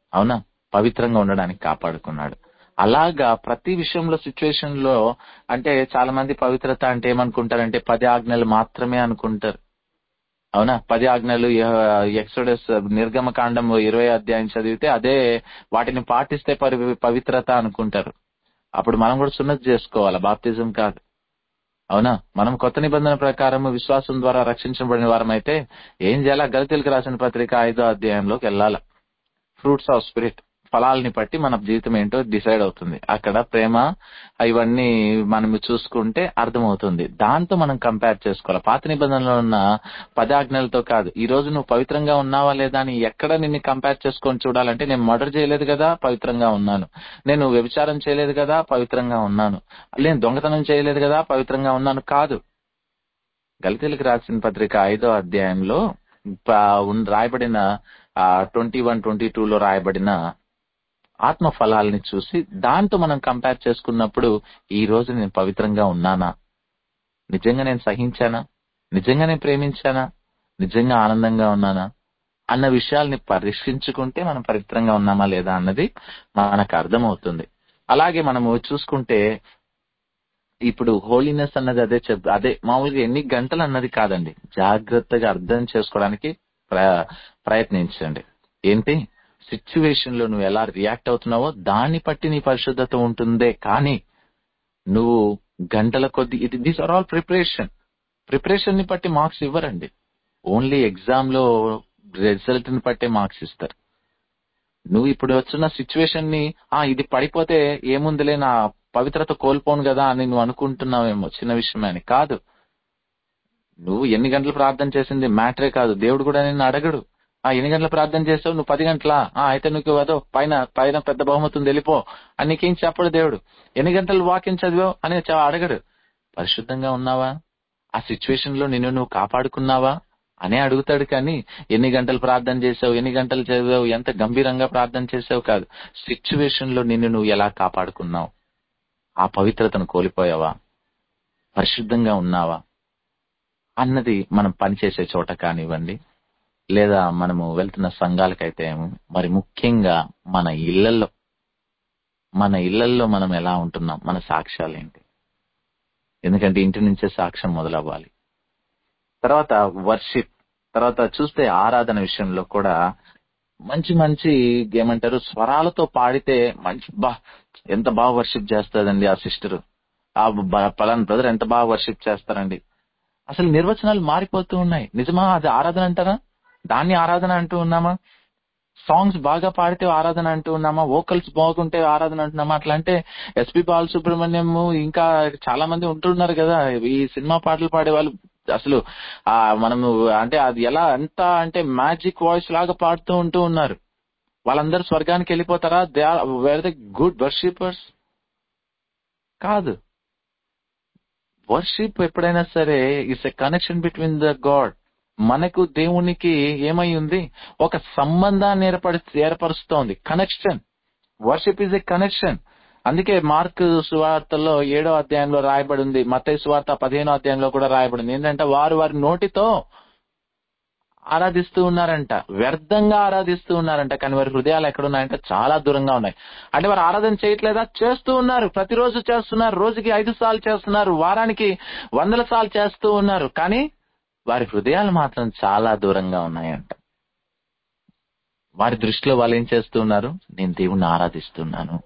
అవునా పవిత్రంగా ఉండడానికి కాపాడుకున్నాడు అలాగా ప్రతి విషయంలో సిచ్యువేషన్ లో అంటే చాలా మంది పవిత్రత అంటే ఏమనుకుంటారంటే పది ఆజ్ఞలు మాత్రమే అనుకుంటారు అవునా పది ఆజ్ఞలు ఎక్సోడస్ నిర్గమ కాండం ఇరవై అధ్యాయం చదివితే అదే వాటిని పాటిస్తే పరి- పవిత్రత అనుకుంటారు అప్పుడు మనం కూడా సున్నతి చేసుకోవాలి బాప్తిజం కాదు అవునా మనం కొత్త నిబంధన ప్రకారం విశ్వాసం ద్వారా రక్షించబడిన వారమైతే ఏం చేయాలా గలితీలకు రాసిన పత్రిక ఐదో అధ్యాయంలోకి వెళ్ళాలి ఫ్రూట్స్ ఆఫ్ స్పిరిట్ ఫలాల్ని బట్టి మన జీవితం ఏంటో డిసైడ్ అవుతుంది అక్కడ ప్రేమ ఇవన్నీ మనం చూసుకుంటే అర్థమవుతుంది దాంతో మనం కంపేర్ చేసుకోవాలి పాత నిబంధనలో ఉన్న పదాజ్ఞలతో కాదు ఈ రోజు నువ్వు పవిత్రంగా ఉన్నావా లేదా అని ఎక్కడ నిన్ను కంపేర్ చేసుకొని చూడాలంటే నేను మర్డర్ చేయలేదు కదా పవిత్రంగా ఉన్నాను నేను వ్యభిచారం చేయలేదు కదా పవిత్రంగా ఉన్నాను నేను దొంగతనం చేయలేదు కదా పవిత్రంగా ఉన్నాను కాదు గలితీలకు రాసిన పత్రిక ఐదో అధ్యాయంలో ప- ఉన్- రాయబడిన ట్వంటీ వన్ ట్వంటీ లో రాయబడిన ఆత్మ ఫలాల్ని చూసి దాంతో మనం కంపేర్ చేసుకున్నప్పుడు ఈ రోజు నేను పవిత్రంగా ఉన్నానా నిజంగా నేను సహించానా నిజంగా నేను ప్రేమించానా నిజంగా ఆనందంగా ఉన్నానా అన్న విషయాల్ని పరీక్షించుకుంటే మనం పవిత్రంగా ఉన్నామా లేదా అన్నది మనకు అర్థమవుతుంది అలాగే మనము చూసుకుంటే ఇప్పుడు హోలీనెస్ అన్నది అదే చెప్ అదే మామూలుగా ఎన్ని గంటలు అన్నది కాదండి జాగ్రత్తగా అర్థం చేసుకోవడానికి ప్ర- ప్రయత్నించండి ఏంటి సిచ్యువేషన్ లో నువ్వు ఎలా రియాక్ట్ అవుతున్నావో దాన్ని బట్టి నీ పరిశుద్ధత ఉంటుందే కానీ నువ్వు గంటల కొద్ది ఇది these are all preparation preparation ని బట్టి మార్క్స్ ఇవ్వరండి ఓన్లీ ఎగ్జామ్ లో రిజల్ట్ ని బట్టే మార్క్స్ ఇస్తారు నువ్వు ఇప్పుడు వచ్చిన సిచ్యువేషన్ ని ఆ ఇది పడిపోతే ఏముందిలే నా పవిత్రత కోల్పోను కదా అని నువ్వు అనుకుంటున్నావేమో చిన్న విషయమే అని కాదు నువ్వు ఎన్ని గంటలు ప్రార్థన చేసింది మ్యాటరే కాదు దేవుడు కూడా నిన్ను అడగడు ఆ ఎన్ని గంటలు ప్రార్థన చేసావు నువ్వు పది గంటలా ఆ అయితే నువ్వు అదో పైన పైన పెద్ద బహుమతి ఉంది వెళ్ళిపో అని నీకేం చెప్పడు దేవుడు ఎన్ని గంటలు వాక్యం చదివావు అని చ- అడగడు పరిశుద్ధంగా ఉన్నావా ఆ సిచ్యువేషన్ లో నిన్ను నువ్వు కాపాడుకున్నావా అనే అడుగుతాడు కానీ ఎన్ని గంటలు ప్రార్థన చేసావు ఎన్ని గంటలు చదివావు ఎంత గంభీరంగా ప్రార్థన చేసావు కాదు సిచ్యువేషన్ లో నిన్ను నువ్వు ఎలా కాపాడుకున్నావు ఆ పవిత్రతను కోల్పోయావా పరిశుద్ధంగా ఉన్నావా అన్నది మనం పనిచేసే చోట కానివ్వండి లేదా మనము వెళ్తున్న సంఘాలకైతే ఏమో, మరి ముఖ్యంగా మన ఇళ్లలో మన ఇళ్లలో మనం ఎలా ఉంటున్నాం మన సాక్ష్యాలు ఏంటి ఎందుకంటే ఇంటి నుంచే సాక్ష్యం మొదలవ్వాలి తర్వాత వర్షిప్ తర్వాత చూస్తే ఆరాధన విషయంలో కూడా మంచి మంచి ఏమంటారు స్వరాలతో పాడితే మంచి బా ఎంత బాగా వర్షిప్ చేస్తాదండి ఆ సిస్టర్ ఆ బ- పలానా బ్రదర్ ఎంత బాగా వర్షిప్ చేస్తారండి అసలు నిర్వచనాలు మారిపోతూ ఉన్నాయి నిజమా అది ఆరాధన అంటారా దాన్ని ఆరాధన అంటూ ఉన్నామా సాంగ్స్ బాగా పాడితే ఆరాధన అంటూ ఉన్నామా వోకల్స్ బాగుంటే ఆరాధన అంటున్నామా అట్లా అంటే ఎస్పి బాలసుబ్రహ్మణ్యం ఇంకా చాలా మంది ఉంటున్నారు కదా ఈ సినిమా పాటలు పాడే వాళ్ళు అసలు ఆ మనము అంటే అది ఎలా ఎంత అంటే మ్యాజిక్ వాయిస్ లాగా పాడుతూ ఉంటూ ఉన్నారు వాళ్ళందరూ స్వర్గానికి వెళ్ళిపోతారా they are where the good worshippers కాదు వర్షిప్ ఎప్పుడైనా సరే it's a connection between the God మనకు దేవునికి ఏమై ఉంది ఒక సంబంధాన్ని ఏర్పడి ఏర్పరుస్తోంది connection worship is a connection అందుకే మార్క్ సువార్తలో ఏడో అధ్యాయంలో రాయబడి ఉంది మత్తయి సువార్త పదిహేనో అధ్యాయంలో కూడా రాయబడి ఉంది ఏంటంటే వారు వారి నోటితో ఆరాధిస్తూ ఉన్నారంట వ్యర్థంగా ఆరాధిస్తూ ఉన్నారంట కానీ వారి హృదయాలు ఎక్కడున్నాయంటే చాలా దూరంగా ఉన్నాయి అంటే వారు ఆరాధన చేయట్లేదా చేస్తూ ఉన్నారు ప్రతిరోజు చేస్తున్నారు రోజుకి ఐదు సార్లు చేస్తున్నారు వారానికి వందల సార్లు చేస్తూ ఉన్నారు కానీ వారి హృదయాలు మాత్రం చాలా దూరంగా ఉన్నాయంట వారి దృష్టిలో వాళ్ళు ఏం చేస్తూ ఉన్నారు నేను దేవుణ్ణి ఆరాధిస్తున్నాను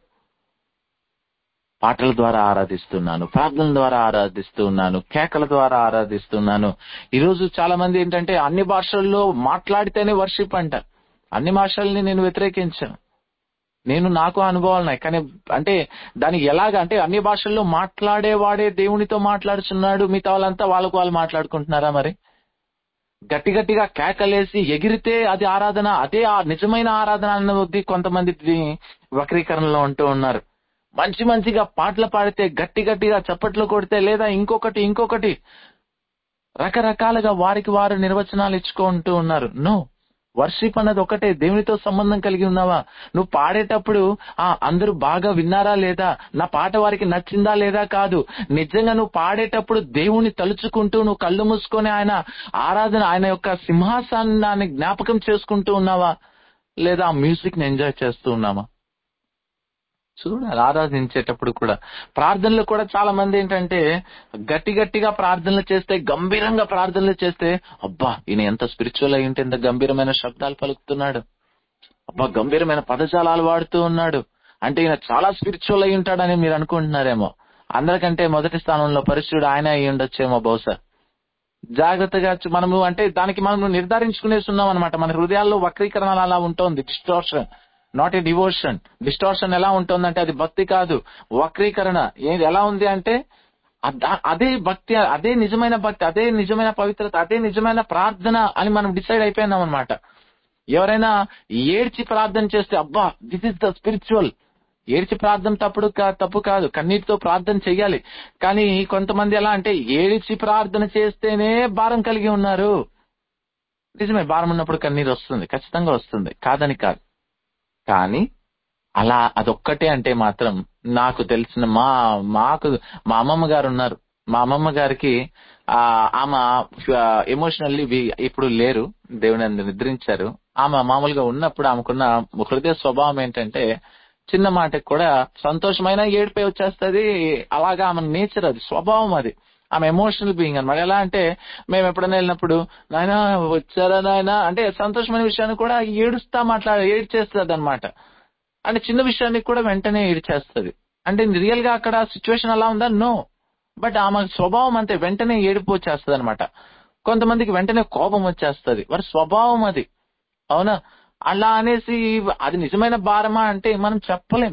పాటల ద్వారా ఆరాధిస్తున్నాను ప్రార్థనల ద్వారా ఆరాధిస్తున్నాను కేకల ద్వారా ఆరాధిస్తున్నాను ఈ రోజు చాలా మంది ఏంటంటే అన్ని భాషల్లో మాట్లాడితేనే వర్షిప్ అంట అన్ని భాషల్ని నేను వ్యతిరేకించాను నేను నాకు అనుభవాలు ఉన్నాయి కానీ అంటే దానికి ఎలాగ అంటే అన్ని భాషల్లో మాట్లాడేవాడే దేవునితో మాట్లాడుతున్నాడు మిగతా వాళ్ళంతా వాళ్ళకు వాళ్ళు మాట్లాడుకుంటున్నారా మరి గట్టి గట్టిగా కేకలేసి ఎగిరితే అది ఆరాధన అదే ఆ నిజమైన ఆరాధన అన్నది కొంతమంది దీని వక్రీకరణలో ఉంటూ ఉన్నారు మంచి మంచిగా పాటలు పాడితే గట్టి గట్టిగా చప్పట్లు కొడితే లేదా ఇంకొకటి ఇంకొకటి రకరకాలుగా వారికి వారు నిర్వచనాలు ఇచ్చుకుంటూ ఉన్నారు నో వర్షిప్ అన్నది ఒకటే దేవునితో సంబంధం కలిగి ఉన్నావా నువ్వు పాడేటప్పుడు ఆ అందరూ బాగా విన్నారా లేదా నా పాట వారికి నచ్చిందా లేదా కాదు నిజంగా నువ్వు పాడేటప్పుడు దేవుని తలుచుకుంటూ నువ్వు కళ్ళు మూసుకొని ఆయన ఆరాధన ఆయన యొక్క సింహాసనాన్ని జ్ఞాపకం చేసుకుంటూ ఉన్నావా లేదా ఆ మ్యూజిక్ ని ఎంజాయ్ చేస్తూ ఉన్నామా చూడాలి ఆరాధించేటప్పుడు కూడా ప్రార్థనలు కూడా చాలా మంది ఏంటంటే గట్టి గట్టిగా ప్రార్థనలు చేస్తే గంభీరంగా ప్రార్థనలు చేస్తే అబ్బా ఈయన ఎంత స్పిరిచువల్ అయి ఉంటే ఎంత గంభీరమైన శబ్దాలు పలుకుతున్నాడు అబ్బా గంభీరమైన పదజాలాలు వాడుతూ ఉన్నాడు అంటే ఈయన చాలా స్పిరిచువల్ అయి ఉంటాడని మీరు అనుకుంటున్నారేమో అందరికంటే మొదటి స్థానంలో పరిశుద్ధుడు ఆయన అయి ఉండొచ్చేమో బహుశా జాగ్రత్తగా చు- మనము అంటే దానికి మనం నిర్ధారించుకునేస్తున్నాం అనమాట మన హృదయాల్లో వక్రీకరణ అలా ఉంటుంది distortion not a devotion distortion ఎలా ఉంటుందంటే అది భక్తి కాదు వక్రీకరణ ఏది ఎలా ఉంది అంటే అద- అదే భక్తి అదే నిజమైన భక్తి అదే నిజమైన పవిత్రత అదే నిజమైన ప్రార్థన అని మనం డిసైడ్ అయిపోయినాం అనమాట ఎవరైనా ఏడ్చి ప్రార్థన చేస్తే అబ్బా దిస్ ఇస్ ద స్పిరిచువల్ ఏడ్చి ప్రార్థన తప్పుడు కా- తప్పు కాదు కన్నీటితో ప్రార్థన చెయ్యాలి కానీ కొంతమంది ఎలా అంటే ఏడ్చి ప్రార్థన చేస్తేనే భారం కలిగి ఉన్నారు నిజమే భారం ఉన్నప్పుడు కన్నీరు వస్తుంది ఖచ్చితంగా వస్తుంది కాదని కాదు కానీ అలా అదొక్కటే అంటే మాత్రం నాకు తెలిసిన మా మాకు మా అమ్మమ్మ గారు ఉన్నారు మా అమ్మమ్మ గారికి ఆ ఆమె ఎమోషనల్లీ ఇప్పుడు లేరు దేవుని అందు నిద్రించారు ఆమె మామూలుగా ఉన్నప్పుడు ఆమెకున్న హృదయ స్వభావం ఏంటంటే చిన్న మాటకి కూడా సంతోషమైన ఏడిపోయి వచ్చేస్తది అలాగా ఆమె నేచర్ అది స్వభావం అది ఆమె ఎమోషనల్ బీయింగ్ అనమాట ఎలా అంటే మేము ఎప్పుడైనా వెళ్ళినప్పుడు నాయన వచ్చారా నాయన అంటే సంతోషమైన విషయాన్ని కూడా ఏడుస్తా మాట్లాడ ఏడ్చేస్తుంది అనమాట అంటే చిన్న విషయానికి కూడా వెంటనే ఏడ్చేస్తుంది అంటే రియల్ గా అక్కడ సిచ్యువేషన్ అలా ఉందా నో బట్ ఆమె స్వభావం అంతే వెంటనే ఏడుపు వచ్చేస్తుంది అనమాట కొంతమందికి వెంటనే కోపం వచ్చేస్తుంది వారి స్వభావం అది అవునా అలా అనేసి అది నిజమైన భారమా అంటే మనం చెప్పలేం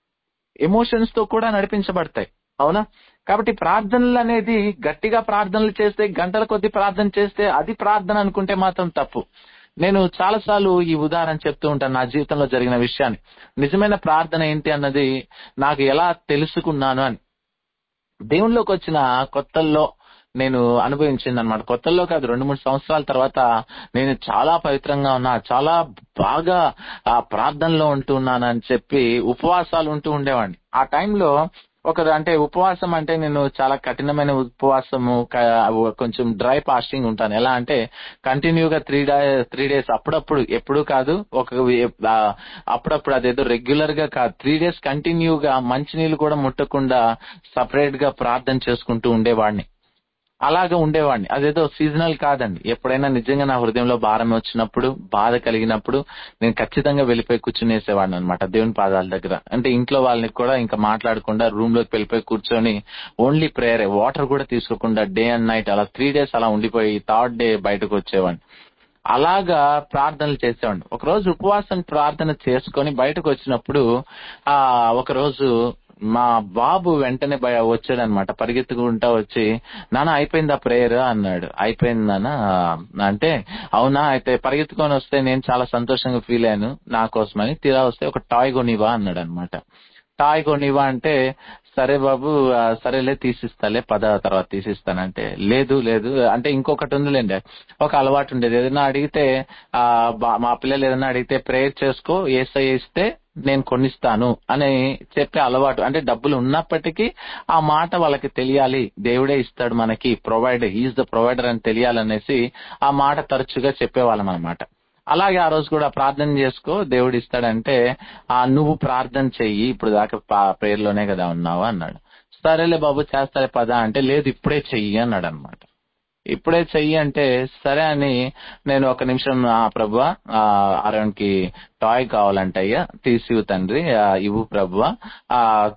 ఎమోషన్స్ తో కూడా నడిపించబడతాయి అవునా కాబట్టి ప్రార్థనలు అనేది గట్టిగా ప్రార్థనలు చేస్తే గంటల కొద్ది ప్రార్థన చేస్తే అది ప్రార్థన అనుకుంటే మాత్రం తప్పు నేను చాలాసార్లు ఈ ఉదాహరణ చెప్తూ ఉంటాను నా జీవితంలో జరిగిన విషయాన్ని నిజమైన ప్రార్థన ఏంటి అన్నది నాకు ఎలా తెలుసుకున్నాను అని దేవునిలోకి వచ్చిన కొత్తల్లో నేను అనుభవించింది అనమాట కొత్తల్లో కాదు రెండు మూడు సంవత్సరాల తర్వాత నేను చాలా పవిత్రంగా ఉన్నా చాలా బాగా ఆ ప్రార్థనలో ఉంటున్నాను అని చెప్పి ఉపవాసాలు ఉంటూ ఉండేవాడిని ఆ టైంలో ఒక అంటే ఉపవాసం అంటే నేను చాలా కఠినమైన ఉపవాసము క- కొంచెం డ్రై ఫాస్టింగ్ ఉంటాను ఎలా అంటే కంటిన్యూగా త్రీ డే త్రీ డేస్ అప్పుడప్పుడు ఎప్పుడు కాదు ఒక ఆ, అప్పుడప్పుడు అదేదో రెగ్యులర్ గా కాదు త్రీ డేస్ కంటిన్యూగా మంచినీళ్ళు కూడా ముట్టకుండా సపరేట్ గా ప్రార్థన చేసుకుంటూ ఉండేవాడిని అలాగా ఉండేవాడిని అదేదో సీజనల్ కాదండి ఎప్పుడైనా నిజంగా నా హృదయంలో భారం వచ్చినప్పుడు బాధ కలిగినప్పుడు నేను ఖచ్చితంగా వెళ్ళిపోయి కూర్చునేసేవాడిని అనమాట దేవుని పాదాల దగ్గర అంటే ఇంట్లో వాళ్ళని కూడా ఇంకా మాట్లాడకుండా రూమ్ లోకి వెళ్ళిపోయి కూర్చొని ఓన్లీ ప్రేయర్ వాటర్ కూడా తీసుకోకుండా డే అండ్ నైట్ అలా త్రీ డేస్ అలా ఉండిపోయి థర్డ్ డే బయటకు వచ్చేవాడిని అలాగా ప్రార్థనలు చేసేవాడిని ఒక రోజు ఉపవాసం ప్రార్థన చేసుకొని బయటకు వచ్చినప్పుడు ఆ ఒక రోజు మా బాబు వెంటనే బయ వచ్చాడనమాట పరిగెత్తుకుంటా వచ్చి నాన్న అయిపోయిందా ప్రేయర్ అన్నాడు అయిపోయింది నాన్న అంటే అవునా అయితే పరిగెత్తుకొని వస్తే నేను చాలా సంతోషంగా ఫీల్ అయ్యాను నా కోసమని తీరా వస్తే ఒక టాయ్ కొనివా అన్నాడు అనమాట టాయ్ కొనివా అంటే సరే బాబు ఆ, సరేలే తీసిస్తాలే పద తర్వాత తీసిస్తానంటే లేదు లేదు అంటే ఇంకొకటి ఉందిలేండి ఒక అలవాటు ఉండేది ఏదైనా అడిగితే ఆ బా- మా పిల్లలు ఏదైనా అడిగితే ప్రేయర్ చేసుకో ఏసై ఇస్తే నేను కొనిస్తాను అని చెప్పే అలవాటు అంటే డబ్బులు ఉన్నప్పటికీ ఆ మాట వాళ్ళకి తెలియాలి దేవుడే ఇస్తాడు మనకి ప్రొవైడర్ ఈజ్ ద ప్రొవైడర్ అని తెలియాలనేసి ఆ మాట తరచుగా చెప్పేవాళ్ళం అనమాట అలాగే ఆ రోజు కూడా ప్రార్థన చేసుకో దేవుడు ఇస్తాడంటే ఆ నువ్వు ప్రార్థన చెయ్యి ఇప్పుడు దాకా ప్రేయర్ లోనే కదా ఉన్నావు అన్నాడు సరేలే బాబు చేస్తాలే పదా అంటే లేదు ఇప్పుడే చెయ్యి అన్నాడు అనమాట ఇప్పుడే చెయ్యి అంటే సరే అని నేను ఒక నిమిషం ఆ ప్రభు అరవన్కి టాయ్ కావాలంటే అయ్యా తీసివు తండ్రి ఆ, ఇవ్వు ప్రభు ఆ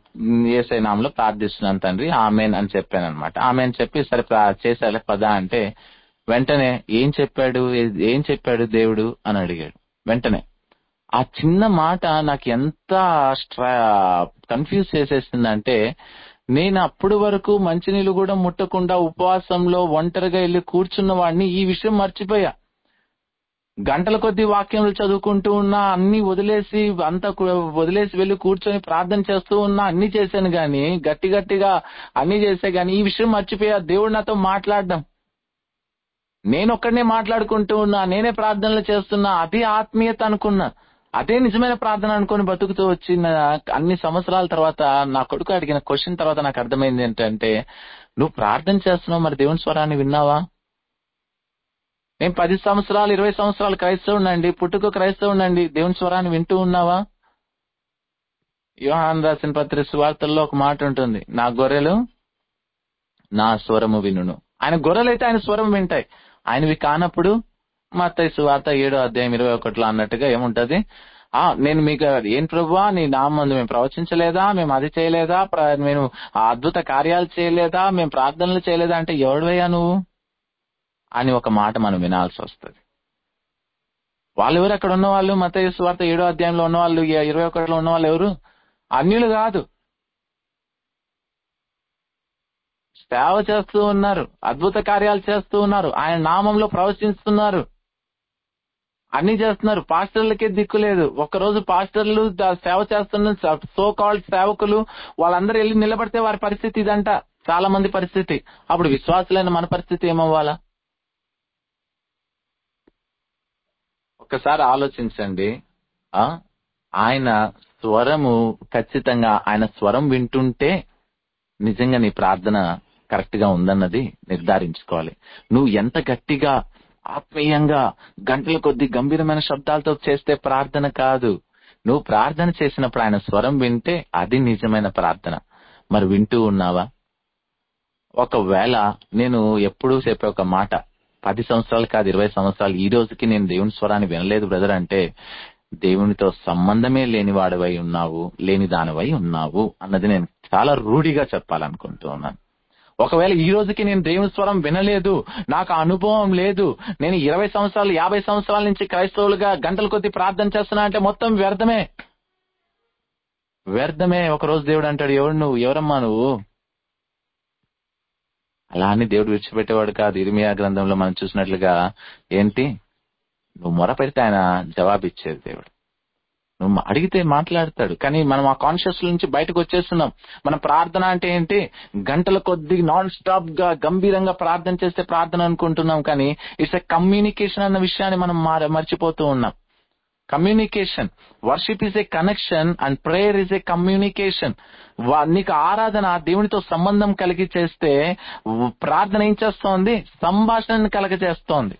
ఏసై నామంలో ప్రార్థిస్తున్నాను తండ్రి ఆమెన్ అని చెప్పాను అనమాట ఆమెన్ చెప్పి సరే ప్రా- చేసాలే పదా అంటే వెంటనే ఏం చెప్పాడు ఏ- ఏం చెప్పాడు దేవుడు అని అడిగాడు వెంటనే ఆ చిన్న మాట నాకు ఎంత కన్ఫ్యూజ్ చేసేసిందంటే నేను అప్పుడు వరకు మంచినీళ్ళు కూడా ముట్టకుండా ఉపవాసంలో ఒంటరిగా వెళ్ళి కూర్చున్న వాడిని ఈ విషయం మర్చిపోయా గంటల కొద్ది వాక్యములు చదువుకుంటూ ఉన్నా అన్ని వదిలేసి అంతా కు- వదిలేసి వెళ్ళి కూర్చొని ప్రార్థన చేస్తూ ఉన్నా అన్ని చేశాను గాని గట్టి గట్టిగా అన్ని చేసే గాని ఈ విషయం మర్చిపోయా దేవుడు నాతో మాట్లాడడం నేను ఒక్కడనే మాట్లాడుకుంటూ ఉన్నా నేనే ప్రార్థనలు చేస్తున్నా అదే ఆత్మీయత అనుకున్నా అదే నిజమైన ప్రార్థన అనుకొని బతుకుతూ వచ్చిన అన్ని సంవత్సరాల తర్వాత నా కొడుకు అడిగిన క్వశ్చన్ తర్వాత నాకు అర్థమైంది ఏంటంటే నువ్వు ప్రార్థన చేస్తున్నావు మరి దేవుని స్వరాన్ని విన్నావా నేను పది సంవత్సరాలు ఇరవై సంవత్సరాలు క్రైస్తవునండి పుట్టుక క్రైస్తవునండి దేవుని స్వరాన్ని వింటూ ఉన్నావా యోహాన్ రాసిన పత్రి సువార్తల్లో ఒక మాట ఉంటుంది నా గొర్రెలు నా స్వరము వినును ఆయన గొర్రెలు అయితే ఆయన స్వరం వింటాయి ఆయనవి కానప్పుడు మత్తయి సువార్త ఏడో అధ్యాయం ఇరవై ఒకటిలో అన్నట్టుగా ఏముంటది ఆ నేను మీకు ఏం ప్రభువా నీ నామందు మేము ప్రవచించలేదా మేము అది చేయలేదా ప్ర- మేము ఆ అద్భుత కార్యాలు చేయలేదా మేము ప్రార్థనలు చేయలేదా అంటే ఎవడివయ్యా నువ్వు అని ఒక మాట మనం వినాల్సి వస్తుంది వాళ్ళు ఎవరు అక్కడ ఉన్న వాళ్ళు మత వార్త ఏడో అధ్యాయంలో ఉన్న వాళ్ళు ఇరవై ఒకటిలో ఉన్న వాళ్ళు ఎవరు అన్యులు కాదు సేవ చేస్తూ ఉన్నారు అద్భుత కార్యాలు చేస్తూ ఉన్నారు ఆయన నామంలో ప్రవచిస్తున్నారు అన్ని చేస్తున్నారు పాస్టర్లకే దిక్కు లేదు ఒక్కరోజు పాస్టర్లు ద- సేవ చేస్తున్న సో కాల్డ్ సేవకులు వాళ్ళందరూ వెళ్ళి నిలబడితే వారి పరిస్థితి ఇదంట చాలా మంది పరిస్థితి అప్పుడు విశ్వాసులైన మన పరిస్థితి ఏమవ్వాలా ఒక్కసారి ఆలోచించండి ఆ ఆయన స్వరము ఖచ్చితంగా ఆయన స్వరం వింటుంటే నిజంగా నీ ప్రార్థన కరెక్ట్ గా ఉందన్నది నిర్ధారించుకోవాలి నువ్వు ఎంత గట్టిగా ఆత్మీయంగా గంటల కొద్ది గంభీరమైన శబ్దాలతో చేస్తే ప్రార్థన కాదు నువ్వు ప్రార్థన చేసినప్పుడు ఆయన స్వరం వింటే అది నిజమైన ప్రార్థన మరి వింటూ ఉన్నావా ఒకవేళ నేను ఎప్పుడూ చెప్పే ఒక మాట పది సంవత్సరాలు కాదు ఇరవై సంవత్సరాలు ఈ రోజుకి నేను దేవుని స్వరాన్ని వినలేదు బ్రదర్ అంటే దేవునితో సంబంధమే లేని వాడివై ఉన్నావు లేని దానివై ఉన్నావు అన్నది నేను చాలా రూఢిగా చెప్పాలనుకుంటూ ఉన్నాను ఒకవేళ ఈ రోజుకి నేను దేవుని స్వరం వినలేదు నాకు ఆ అనుభవం లేదు నేను ఇరవై సంవత్సరాలు యాభై సంవత్సరాల నుంచి క్రైస్తవులుగా గంటల కొద్ది ప్రార్థన చేస్తున్నా అంటే మొత్తం వ్యర్థమే వ్యర్థమే ఒక రోజు దేవుడు అంటాడు ఎవడు నువ్వు ఎవరమ్మా నువ్వు అలా అని దేవుడు విడిచిపెట్టేవాడు కాదు ఇరిమియా గ్రంథంలో మనం చూసినట్లుగా ఏంటి నువ్వు మొర పెడితే ఆయన జవాబిచ్చేది దేవుడు నువ్వు అడిగితే మాట్లాడతాడు కానీ మనం ఆ కాన్షియస్ నుంచి బయటకు వచ్చేస్తున్నాం మన ప్రార్థన అంటే ఏంటి గంటల కొద్ది నాన్ స్టాప్ గా గంభీరంగా ప్రార్థన చేస్తే ప్రార్థన అనుకుంటున్నాం కానీ ఇట్స్ ఎ కమ్యూనికేషన్ అన్న విషయాన్ని మనం మార- మర్చిపోతూ ఉన్నాం communication worship is a connection and prayer is a communication నీకు ఆరాధన దేవునితో సంబంధం కలిగి చేస్తే వ- ప్రార్థన ఏం చేస్తోంది సంభాషణని కలగ చేస్తోంది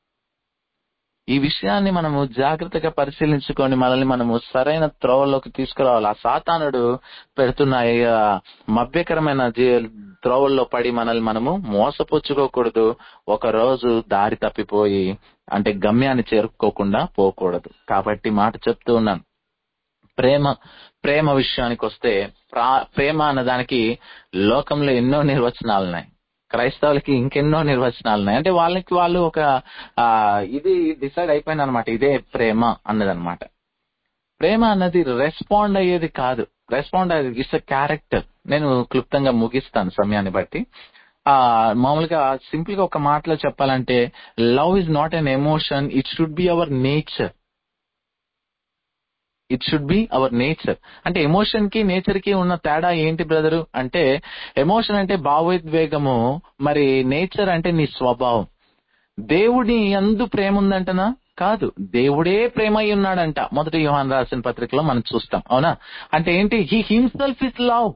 ఈ విషయాన్ని మనము జాగ్రత్తగా పరిశీలించుకొని మనల్ని మనము సరైన త్రోవల్లోకి తీసుకురావాలి ఆ సాతానుడు పెడుతున్న ఈ, ఆ, మభ్యకరమైన జీ- త్రోవల్లో పడి మనల్ని మనము మోసపుచ్చుకోకూడదు ఒక రోజు దారి తప్పిపోయి అంటే గమ్యాన్ని చేరుకోకుండా పోకూడదు కాబట్టి మాట చెప్తూ ఉన్నాను ప్రేమ ప్రేమ విషయానికి వస్తే ప్రా- ప్రేమ అన్నదానికి లోకంలో ఎన్నో నిర్వచనాలు ఉన్నాయి క్రైస్తవులకి ఇంకెన్నో నిర్వచనాలు ఉన్నాయి అంటే వాళ్ళకి వాళ్ళు ఒక ఆ ఇది డిసైడ్ అయిపోయింది అనమాట ఇదే ప్రేమ అన్నదన్నమాట ప్రేమ అన్నది రెస్పాండ్ అయ్యేది కాదు రెస్పాండ్ అయ్యేది ఇట్స్ అ క్యారెక్టర్ నేను క్లుప్తంగా ముగిస్తాను సమయాన్ని బట్టి ఆ మామూలుగా సింపుల్ గా ఒక మాటలో చెప్పాలంటే love is not an emotion it should be our nature it should be our nature అంటే ఎమోషన్ కి నేచర్ కి ఉన్న తేడా ఏంటి బ్రదరు అంటే ఎమోషన్ అంటే భావోద్వేగము మరి నేచర్ అంటే నీ స్వభావం దేవుడి అందు ప్రేమ ఉందంటనా కాదు దేవుడే ప్రేమ అయి ఉన్నాడంట మొదటి యోహాన్ రాసిన పత్రికలో మనం చూస్తాం అవునా అంటే ఏంటి హీ హిమ్సెల్ఫ్ ఇస్ లవ్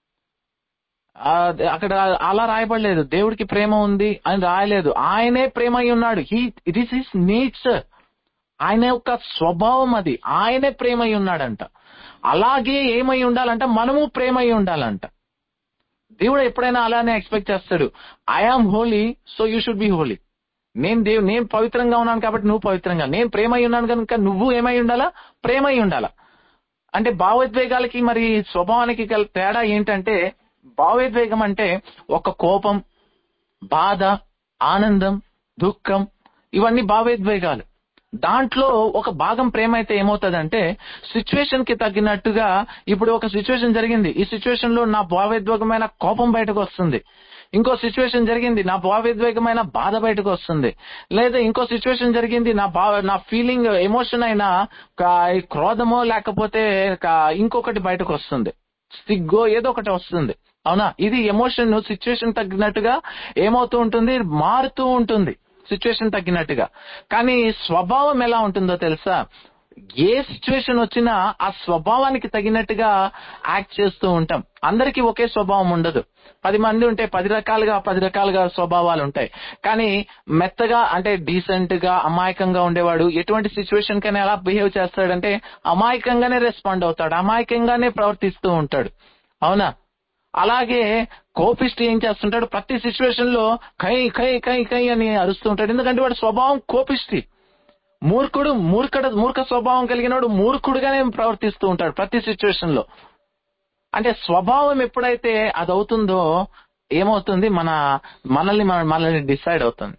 అక్కడ అలా రాయబడలేదు దేవుడికి ప్రేమ ఉంది అని రాయలేదు ఆయనే ప్రేమ అయి ఉన్నాడు he it is his nature ఆయన యొక్క స్వభావం అది ఆయనే ప్రేమ అయి ఉన్నాడంట అలాగే ఏమై ఉండాలంట మనము ప్రేమ అయి ఉండాలంట దేవుడు ఎప్పుడైనా అలానే ఎక్స్పెక్ట్ చేస్తాడు I am holy so you should be holy నేను దేవు నేను పవిత్రంగా ఉన్నాను కాబట్టి నువ్వు పవిత్రంగా నేను ప్రేమ అయి ఉన్నాను కనుక నువ్వు ఏమై ఉండాలా ప్రేమ అయి ఉండాలా అంటే భావోద్వేగాలకి మరి స్వభావానికి గల తేడా ఏంటంటే భావోద్వేగం అంటే ఒక కోపం బాధ ఆనందం దుఃఖం ఇవన్నీ భావోద్వేగాలు దాంట్లో ఒక భాగం ప్రేమ అయితే ఏమవుతుందంటే సిచ్యువేషన్ కి తగ్గినట్టుగా ఇప్పుడు ఒక సిచ్యువేషన్ జరిగింది ఈ సిచ్యువేషన్ లో నా భావోద్వేగమైన కోపం బయటకు వస్తుంది ఇంకో సిచ్యువేషన్ జరిగింది నా భావోద్వేగమైన బాధ బయటకు వస్తుంది లేదా ఇంకో సిచ్యువేషన్ జరిగింది నా భావ నా ఫీలింగ్ ఎమోషన్ అయిన కా- ఈ క్రోధమో లేకపోతే కా- ఇంకొకటి బయటకు వస్తుంది సిగ్గో ఏదో ఒకటి వస్తుంది అవునా ఇది ఎమోషన్ సిచ్యువేషన్ తగ్గినట్టుగా ఏమవుతూ ఉంటుంది మారుతూ ఉంటుంది సిచ్యువేషన్ తగ్గినట్టుగా కానీ స్వభావం ఎలా ఉంటుందో తెలుసా ఏ సిచ్యువేషన్ వచ్చినా ఆ స్వభావానికి తగినట్టుగా యాక్ట్ చేస్తూ ఉంటాం అందరికీ ఒకే స్వభావం ఉండదు పది మంది ఉంటే పది రకాలుగా పది రకాలుగా స్వభావాలు ఉంటాయి కానీ మెత్తగా అంటే డీసెంట్ గా అమాయకంగా ఉండేవాడు ఎటువంటి సిచ్యువేషన్ కైనా ఎలా బిహేవ్ చేస్తాడంటే అమాయకంగానే రెస్పాండ్ అవుతాడు అమాయకంగానే ప్రవర్తిస్తూ ఉంటాడు అవునా అలాగే కోపిస్ట్ ఏం చేస్తుంటాడు ప్రతి సిచ్యువేషన్ లో కై కై కై కై అని అరుస్తూ ఉంటాడు ఎందుకంటే వాడి స్వభావం కోపిష్టి మూర్ఖుడు మూర్ఖుడు మూర్ఖ స్వభావం కలిగినవాడు మూర్ఖుడుగానే ప్రవర్తిస్తూ ఉంటాడు ప్రతి సిచ్యువేషన్ లో అంటే స్వభావం ఎప్పుడైతే అది అవుతుందో ఏమవుతుంది మన మనల్ని మన- మనల్ని డిసైడ్ అవుతుంది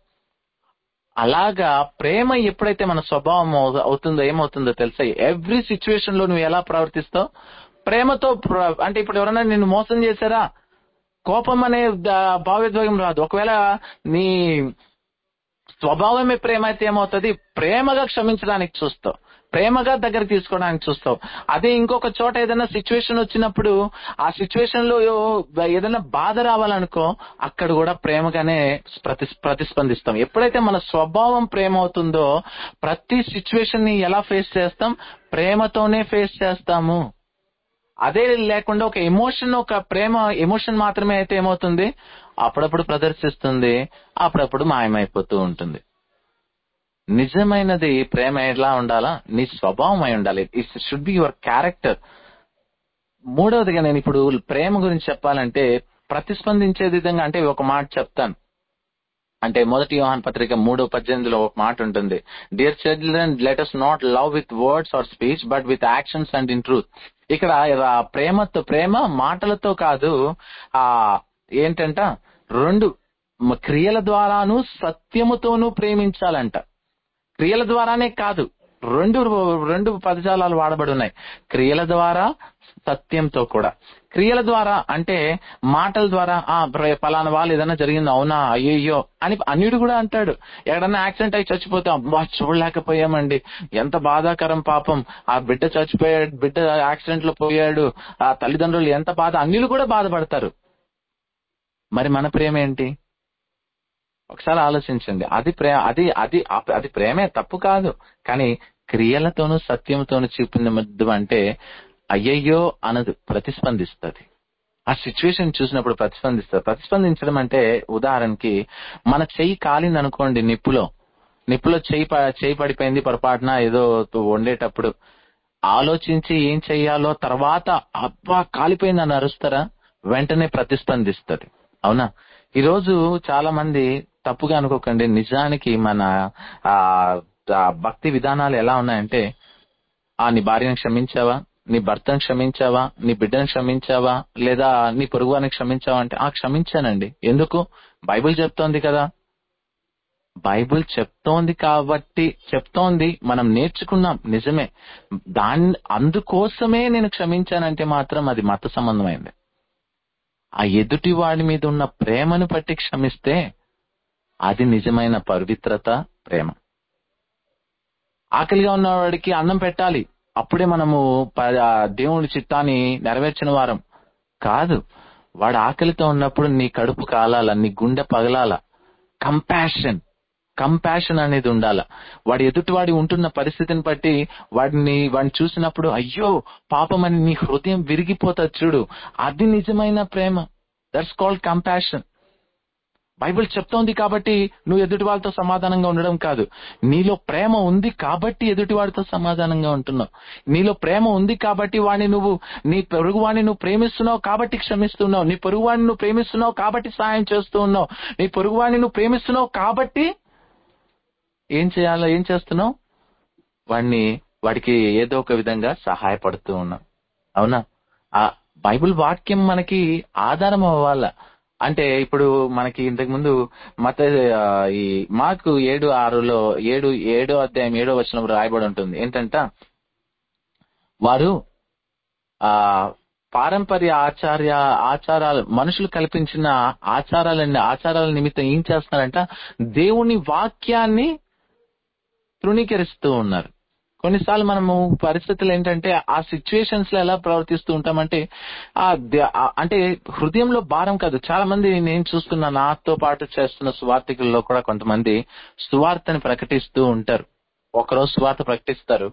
అలాగా ప్రేమ ఎప్పుడైతే మన స్వభావం అవు- అవుతుందో ఏమవుతుందో తెలుసా ఎవ్రీ సిచ్యువేషన్ లో నువ్వు ఎలా ప్రవర్తిస్తావు ప్రేమతో ప్ర- అంటే ఇప్పుడు ఎవరైనా నిన్ను మోసం చేశారా కోపం అనే ద- భావోద్వేగం రాదు ఒకవేళ నీ స్వభావమే ప్రేమ అయితే ఏమవుతుంది ప్రేమగా క్షమించడానికి చూస్తావు ప్రేమగా దగ్గర తీసుకోవడానికి చూస్తావు అదే ఇంకొక చోట ఏదైనా సిచ్యువేషన్ వచ్చినప్పుడు ఆ సిచ్యువేషన్ లో ఏదైనా బాధ రావాలనుకో అక్కడ కూడా ప్రేమగానే ప్రతి ప్రతిస్పందిస్తాం ఎప్పుడైతే మన స్వభావం ప్రేమ అవుతుందో ప్రతి సిచ్యువేషన్ ని ఎలా ఫేస్ చేస్తాం ప్రేమతోనే ఫేస్ చేస్తాము అదే లేకుండా ఒక ఎమోషన్ ఒక ప్రేమ ఎమోషన్ మాత్రమే అయితే ఏమవుతుంది అప్పుడప్పుడు ప్రదర్శిస్తుంది అప్పుడప్పుడు మాయమైపోతూ ఉంటుంది నిజమైనది ప్రేమ ఎలా ఉండాలా నీ స్వభావం అయి ఉండాలి it should be your character మూడవదిగా నేను ఇప్పుడు ప్రేమ గురించి చెప్పాలంటే ప్రతిస్పందించే విధంగా అంటే ఒక మాట చెప్తాను అంటే మొదటి యోహాన్ పత్రిక మూడో పద్దెనిమిదిలో ఒక మాట ఉంటుంది dear children let us not love with words or speech but with actions and in truth ఇక్కడ ఆ ప్రేమతో ప్రేమ మాటలతో కాదు ఆ ఏంటంట రెండు మ- క్రియల ద్వారాను సత్యముతోనూ ప్రేమించాలంట క్రియల ద్వారానే కాదు రెండు రెండు పదజాలాలు వాడబడి ఉన్నాయి క్రియల ద్వారా సత్యంతో కూడా క్రియల ద్వారా అంటే మాటల ద్వారా ఆ ప్ర- పలానా వాళ్ళు ఏదైనా జరిగింది అవునా అయ్యయ్యో అని అన్యుడు కూడా అంటాడు ఎక్కడన్నా యాక్సిడెంట్ అయి చచ్చిపోతే అబ్బా చూడలేకపోయామండి ఎంత బాధాకరం పాపం ఆ బిడ్డ చచ్చిపోయాడు బిడ్డ యాక్సిడెంట్ లో పోయాడు ఆ తల్లిదండ్రులు ఎంత బాధ అన్యులు కూడా బాధపడతారు మరి మన ప్రేమ ఏంటి ఒకసారి ఆలోచించండి అది ప్రే అది అది అది ప్రేమే తప్పు కాదు కానీ క్రియలతోనూ సత్యంతోనూ చూపిన అంటే అయ్యయ్యో అనదు ప్రతిస్పందిస్తుంది ఆ సిచ్యువేషన్ చూసినప్పుడు ప్రతిస్పందిస్తుంది ప్రతిస్పందించడం అంటే ఉదాహరణకి మన చెయ్యి కాలింది అనుకోండి నిప్పులో నిప్పులో చెయ్యి ప- చెయ్యి పడిపోయింది పొరపాటున ఏదో వండేటప్పుడు ఆలోచించి ఏం చెయ్యాలో తర్వాత అబ్బా కాలిపోయింది అని అరుస్తారా వెంటనే ప్రతిస్పందిస్తుంది అవునా ఈ రోజు చాలా మంది తప్పుగా అనుకోకండి నిజానికి మన ఆ ఆ భక్తి విధానాలు ఎలా ఉన్నాయంటే ఆ నీ భార్యను క్షమించావా నీ భర్తను క్షమించావా నీ బిడ్డను క్షమించావా లేదా నీ పొరుగువారిని క్షమించావా అంటే ఆ క్షమించానండి ఎందుకు బైబిల్ చెప్తోంది కదా బైబిల్ చెప్తోంది కాబట్టి చెప్తోంది మనం నేర్చుకున్నాం నిజమే దాన్ని అందుకోసమే నేను క్షమించానంటే మాత్రం అది మత సంబంధమైంది ఆ ఎదుటి వాడి మీద ఉన్న ప్రేమను బట్టి క్షమిస్తే అది నిజమైన పవిత్రత ప్రేమ ఆకలిగా ఉన్నవాడికి అన్నం పెట్టాలి అప్పుడే మనము ప- ఆ దేవుని చిత్తాన్ని నెరవేర్చిన వారం కాదు వాడు ఆకలితో ఉన్నప్పుడు నీ కడుపు కాలాల నీ గుండె పగలాల కంపాషన్ కంపాషన్ అనేది ఉండాల వాడి ఎదుటివాడి ఉంటున్న పరిస్థితిని బట్టి వాడిని వాడిని చూసినప్పుడు అయ్యో పాపమని నీ హృదయం విరిగిపోతుంది చూడు అది నిజమైన ప్రేమ దట్స్ కాల్డ్ కంపాషన్ బైబిల్ చెప్తోంది కాబట్టి నువ్వు ఎదుటి వాళ్ళతో సమాధానంగా ఉండడం కాదు నీలో ప్రేమ ఉంది కాబట్టి ఎదుటి వాడితో సమాధానంగా ఉంటున్నావు నీలో ప్రేమ ఉంది కాబట్టి వాడిని నువ్వు నీ పొరుగు వాడిని నువ్వు ప్రేమిస్తున్నావు కాబట్టి క్షమిస్తున్నావు నీ పొరుగు వాడిని నువ్వు ప్రేమిస్తున్నావు కాబట్టి సాయం చేస్తూ ఉన్నావు నీ పొరుగు వాడిని నువ్వు ప్రేమిస్తున్నావు కాబట్టి ఏం చేయాలో ఏం చేస్తున్నావు వాడిని వాడికి ఏదో ఒక విధంగా సహాయపడుతూ ఉన్నావు అవునా ఆ బైబిల్ వాక్యం మనకి ఆధారం అవ్వాల అంటే ఇప్పుడు మనకి ఇంతకు ముందు మత ఆ, ఈ మార్కు ఏడు ఆరులో ఏడు ఏడో అధ్యాయం ఏడో వచనం రాయబడి ఉంటుంది ఏంటంట వారు ఆ పారంపర్య ఆచార్య ఆచారాలు మనుషులు కల్పించిన ఆచారాలన్నీ ఆచారాల నిమిత్తం ఏం చేస్తున్నారంట దేవుని వాక్యాన్ని తృణీకరిస్తూ ఉన్నారు కొన్నిసార్లు మనము పరిస్థితులు ఏంటంటే ఆ సిచ్యువేషన్స్ లో ఎలా ప్రవర్తిస్తూ ఉంటామంటే ఆ ద- ఆ- అంటే హృదయంలో భారం కాదు చాలా మంది నేను చూస్తున్న నాతో పాటు చేస్తున్న సువార్థికుల్లో కూడా కొంతమంది సువార్తని ప్రకటిస్తూ ఉంటారు ఒకరోజు సువార్త ప్రకటిస్తారు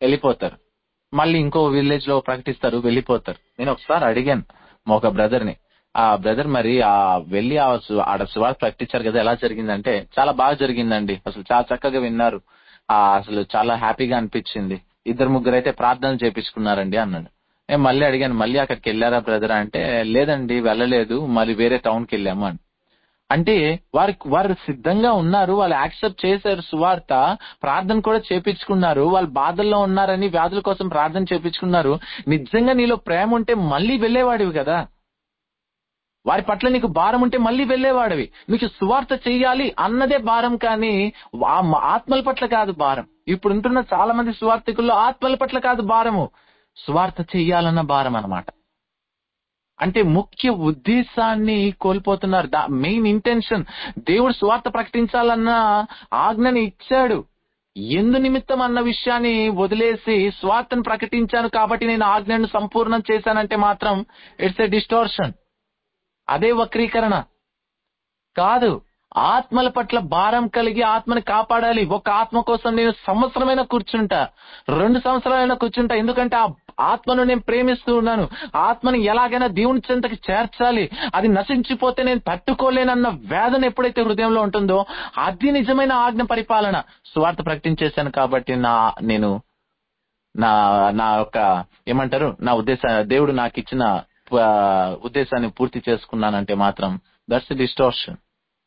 వెళ్ళిపోతారు మళ్ళీ ఇంకో విలేజ్ లో ప్రకటిస్తారు వెళ్ళిపోతారు నేను ఒకసారి అడిగాను మా ఒక బ్రదర్ ని ఆ బ్రదర్ మరి ఆ వెళ్ళి ఆ సు- ఆడ సువార్త ప్రకటించారు కదా ఎలా జరిగిందంటే చాలా బాగా జరిగిందండి అసలు చాలా చక్కగా విన్నారు ఆ అసలు చాలా హ్యాపీగా అనిపించింది ఇద్దరు ముగ్గురు అయితే ప్రార్థనలు చేపించుకున్నారండి అన్నాడు నేను మళ్ళీ అడిగాను మళ్ళీ అక్కడికి వెళ్ళారా బ్రదర్ అంటే లేదండి వెళ్ళలేదు మళ్ళీ వేరే టౌన్ కి వెళ్ళాము అని అంటే వారి వారు సిద్ధంగా ఉన్నారు వాళ్ళు యాక్సెప్ట్ చేశారు సువార్త ప్రార్థన కూడా చేపించుకున్నారు వాళ్ళు బాధల్లో ఉన్నారని వ్యాధుల కోసం ప్రార్థన చేపించుకున్నారు నిజంగా నీలో ప్రేమ ఉంటే మళ్ళీ వెళ్ళేవాడివి కదా వారి పట్ల నీకు భారం ఉంటే మళ్ళీ వెళ్ళేవాడివి నీకు సువార్త చెయ్యాలి అన్నదే భారం కానీ ఆ మ- ఆత్మల పట్ల కాదు భారం ఇప్పుడు ఉంటున్న చాలా మంది సువార్థికుల్లో ఆత్మల పట్ల కాదు భారము సువార్త చెయ్యాలన్న భారం అన్నమాట అంటే ముఖ్య ఉద్దేశాన్ని కోల్పోతున్నారు మెయిన్ ఇంటెన్షన్ దేవుడు స్వార్థ ప్రకటించాలన్న ఆజ్ఞని ఇచ్చాడు ఎందు నిమిత్తం అన్న విషయాన్ని వదిలేసి స్వార్థను ప్రకటించాను కాబట్టి నేను ఆజ్ఞను సంపూర్ణం చేశానంటే మాత్రం ఇట్స్ ఎ డిస్టోర్షన్ అదే వక్రీకరణ కాదు ఆత్మల పట్ల భారం కలిగి ఆత్మని కాపాడాలి ఒక ఆత్మ కోసం నేను సంవత్సరమైనా కూర్చుంటా రెండు సంవత్సరాలైనా కూర్చుంటా ఎందుకంటే ఆ ఆత్మను నేను ప్రేమిస్తూ ఉన్నాను ఆత్మని ఎలాగైనా దేవుని చెంతకి చేర్చాలి అది నశించిపోతే నేను తట్టుకోలేనన్న వేదన ఎప్పుడైతే హృదయంలో ఉంటుందో అది నిజమైన ఆజ్ఞ పరిపాలన స్వార్థ ప్రకటించేశాను కాబట్టి నా నేను నా నా యొక్క ఏమంటారు నా ఉద్దేశ దేవుడు నాకు ఇచ్చిన ఆ, ఉద్దేశాన్ని పూర్తి చేసుకున్నానంటే మాత్రం దట్స్ డిస్టోర్షన్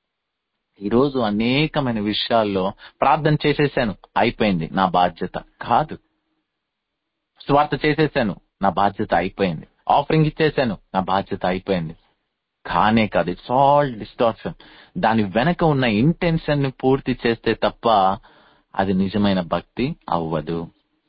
ఈ రోజు అనేకమైన విషయాల్లో ప్రార్థన చేసేసాను అయిపోయింది నా బాధ్యత కాదు స్వార్థ చేసేసాను నా బాధ్యత అయిపోయింది ఆఫరింగ్ ఇచ్చేసాను నా బాధ్యత అయిపోయింది కానే కాదు ఇట్స్ ఆల్ డిస్టార్షన్ దాని వెనక ఉన్న ఇంటెన్షన్ ని పూర్తి చేస్తే తప్ప అది నిజమైన భక్తి అవ్వదు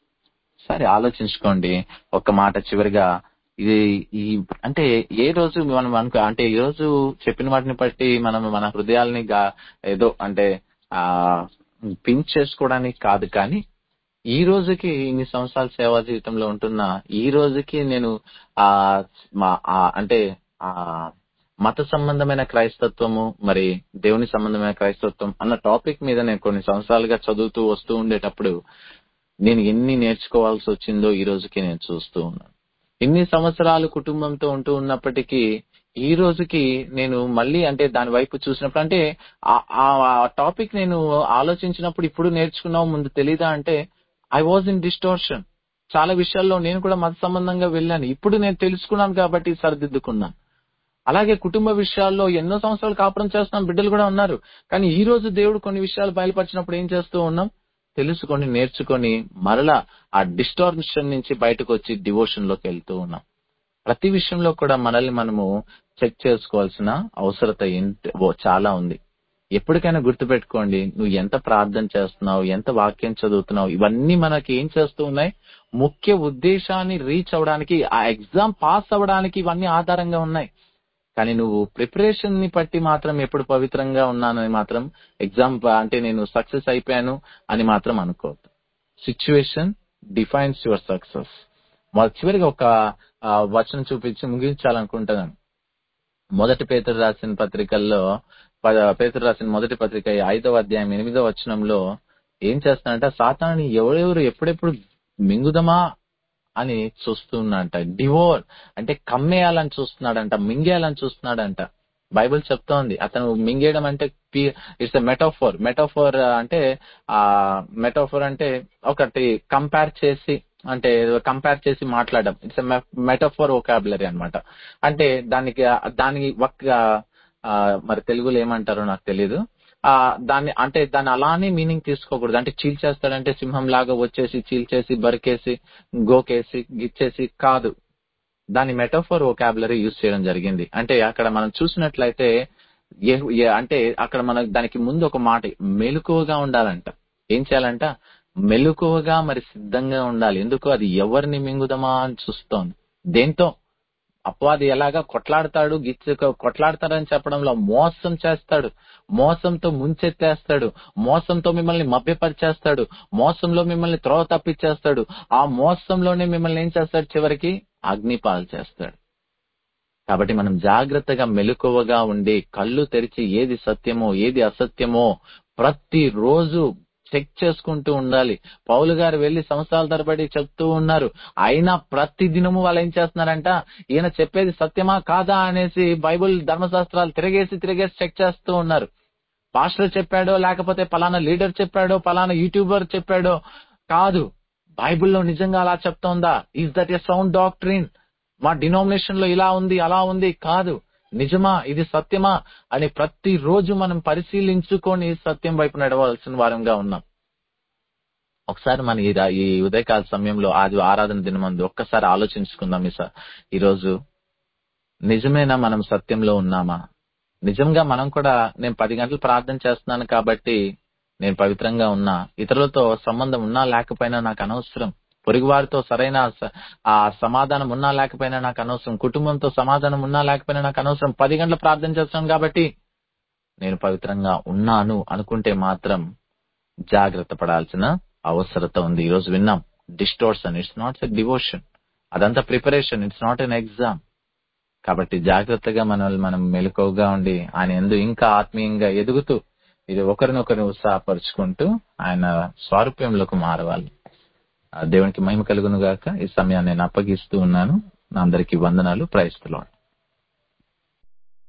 సరే ఆలోచించుకోండి ఒక మాట చివరిగా ఇది ఈ అంటే ఏ రోజు మనం అనుకో అంటే ఈ రోజు చెప్పిన వాటిని బట్టి మనం మన హృదయాల్ని గా- ఏదో అంటే ఆ పించ్ చేసుకోవడానికి కాదు కానీ ఈ రోజుకి ఇన్ని సంవత్సరాల సేవా జీవితంలో ఉంటున్న ఈ రోజుకి నేను ఆ మా ఆ అంటే ఆ మత సంబంధమైన క్రైస్తత్వము మరి దేవుని సంబంధమైన క్రైస్తత్వం అన్న టాపిక్ మీద నేను కొన్ని సంవత్సరాలుగా చదువుతూ వస్తూ ఉండేటప్పుడు నేను ఎన్ని నేర్చుకోవాల్సి వచ్చిందో ఈ రోజుకి నేను చూస్తూ ఉన్నాను ఇన్ని సంవత్సరాలు కుటుంబంతో ఉంటూ ఉన్నప్పటికీ ఈ రోజుకి నేను మళ్ళీ అంటే దాని వైపు చూసినప్పుడు అంటే ఆ- ఆ టాపిక్ నేను ఆలోచించినప్పుడు ఇప్పుడు నేర్చుకున్నావు ముందు తెలీదా అంటే ఐ వాజ్ ఇన్ డిస్టోర్షన్ చాలా విషయాల్లో నేను కూడా మత సంబంధంగా వెళ్ళాను ఇప్పుడు నేను తెలుసుకున్నాను కాబట్టి సరిదిద్దుకున్నాను అలాగే కుటుంబ విషయాల్లో ఎన్నో సంవత్సరాలు కాపురం చేస్తున్నాం బిడ్డలు కూడా ఉన్నారు కానీ ఈ రోజు దేవుడు కొన్ని విషయాలు బయలుపరిచినప్పుడు ఏం చేస్తూ ఉన్నాం తెలుసుకొని నేర్చుకొని మరలా ఆ డిస్టార్షన్ నుంచి బయటకు వచ్చి డివోషన్ లోకి వెళ్తూ ఉన్నాం ప్రతి విషయంలో కూడా మనల్ని మనము చెక్ చేసుకోవాల్సిన అవసరత ఏంటి- ఓ చాలా ఉంది ఎప్పటికైనా గుర్తుపెట్టుకోండి నువ్వు ఎంత ప్రార్థన చేస్తున్నావు ఎంత వాక్యం చదువుతున్నావు ఇవన్నీ మనకి ఏం చేస్తూ ఉన్నాయి ముఖ్య ఉద్దేశాన్ని రీచ్ అవడానికి ఆ ఎగ్జామ్ పాస్ అవ్వడానికి ఇవన్నీ ఆధారంగా ఉన్నాయి కానీ నువ్వు ప్రిపరేషన్ ని బట్టి మాత్రం ఎప్పుడు పవిత్రంగా ఉన్నానని మాత్రం ఎగ్జామ్ అంటే నేను సక్సెస్ అయిపోయాను అని మాత్రం అనుకోవద్దు సిచ్యువేషన్ డిఫైన్స్ యువర్ సక్సెస్ చివరిగా ఒక ఆ, వచనం చూపించి ముగించాలనుకుంటున్నాను మొదటి పేతురు రాసిన పత్రికల్లో ప- పేతురు రాసిన మొదటి పత్రిక ఈ ఐదవ అధ్యాయం ఎనిమిదవ వచనంలో ఏం చేస్తానంటే సాతాను ఎవరెవరు ఎప్పుడెప్పుడు మింగుదమా అని చూస్తున్నాడంట డివోర్ అంటే కమ్మేయాలని చూస్తున్నాడంట మింగేయాలని చూస్తున్నాడంట బైబిల్ చెప్తోంది అతను మింగేయడం అంటే ఇట్స్ ఎ మెటాఫోర్ మెటాఫోర్ అంటే ఆ మెటాఫోర్ అంటే ఒకటి కంపేర్ చేసి అంటే కంపేర్ చేసి మాట్లాడడం ఇట్స్ మెటాఫోర్ ఒకాబులరీ అన్నమాట అంటే దానికి దానికి ఒక్క ఆ, మరి తెలుగులో ఏమంటారో నాకు తెలియదు ఆ దాన్ని అంటే దాన్ని అలానే మీనింగ్ తీసుకోకూడదు అంటే చీల్చేస్తాడంటే సింహం లాగా వచ్చేసి చీల్చేసి బరికేసి గోకేసి గిచ్చేసి కాదు దాని మెటాఫోర్ ఒకాబులరీ యూజ్ చేయడం జరిగింది అంటే అక్కడ మనం చూసినట్లయితే ఏ- ఏ- అంటే అక్కడ మన దానికి ముందు ఒక మాట మెలకువగా ఉండాలంట ఏం చేయాలంట మెలకువగా మరి సిద్ధంగా ఉండాలి ఎందుకు అది ఎవరిని మింగుదమా అని చూస్తోంది దేంతో అపవాది ఎలాగా కొట్లాడతాడు గిచ్చి కొట్లాడతాడని చెప్పడంలో మోసం చేస్తాడు మోసంతో ముంచెత్తేస్తాడు మోసంతో మిమ్మల్ని మభ్యపరిచేస్తాడు మోసంలో మిమ్మల్ని త్రోవ తప్పించేస్తాడు ఆ మోసంలోనే మిమ్మల్ని ఏం చేస్తాడు చివరికి అగ్నిపాలు చేస్తాడు కాబట్టి మనం జాగ్రత్తగా మెలకువగా ఉండి కళ్ళు తెరిచి ఏది సత్యమో ఏది అసత్యమో ప్రతి రోజు చెక్ చేసుకుంటూ ఉండాలి పౌలు గారు వెళ్లి సంవత్సరాల తరబడి చెప్తూ ఉన్నారు అయినా ప్రతి దినము వాళ్ళు ఏం చేస్తున్నారంట ఈయన చెప్పేది సత్యమా కాదా అనేసి బైబుల్ ధర్మశాస్త్రాలు తిరగేసి తిరగేసి చెక్ చేస్తూ ఉన్నారు పాస్టర్ చెప్పాడో లేకపోతే పలానా లీడర్ చెప్పాడో పలానా యూట్యూబర్ చెప్పాడో కాదు బైబిల్లో నిజంగా అలా చెప్తోందా is that a sound doctrine మా డినామినేషన్ లో ఇలా ఉంది అలా ఉంది కాదు నిజమా ఇది సత్యమా అని ప్రతి రోజు మనం పరిశీలించుకొని సత్యం వైపు నడవలసిన వారంగా ఉన్నాం ఒకసారి మన ఈ రా- ఈ ఉదయకాల సమయంలో ఆది ఆరాధన దినమందు ఒక్కసారి ఆలోచించుకుందాం ఈ స- ఈ రోజు నిజమేనా మనం సత్యంలో ఉన్నామా నిజంగా మనం కూడా నేను పది గంటలు ప్రార్థన చేస్తున్నాను కాబట్టి నేను పవిత్రంగా ఉన్నా ఇతరులతో సంబంధం ఉన్నా లేకపోయినా నాకు అనవసరం పొరుగు వారితో సరైన స- ఆ సమాధానం ఉన్నా లేకపోయినా నాకు అనవసరం కుటుంబంతో సమాధానం ఉన్నా లేకపోయినా నాకు అనవసరం పది గంటలు ప్రార్థన చేస్తున్నాను కాబట్టి నేను పవిత్రంగా ఉన్నాను అనుకుంటే మాత్రం జాగ్రత్త పడాల్సిన అవసరత ఉంది ఈ రోజు విన్నాం distortion it's not a devotion అదంతా preparation it's not an exam కాబట్టి జాగ్రత్తగా మనల్ని మనం మెలకువగా ఉండి ఆయన ఎందు ఇంకా ఆత్మీయంగా ఎదుగుతూ ఇది ఒకరినొకరిని ఉత్సాహపరుచుకుంటూ ఆయన స్వారూప్యంలోకి మారవాలి ఆ దేవునికి మహిమ కలుగును గాక ఈ సమయాన్ని నేను అప్పగిస్తూ ఉన్నాను నా అందరికీ వందనాలు ప్రయత్నాలు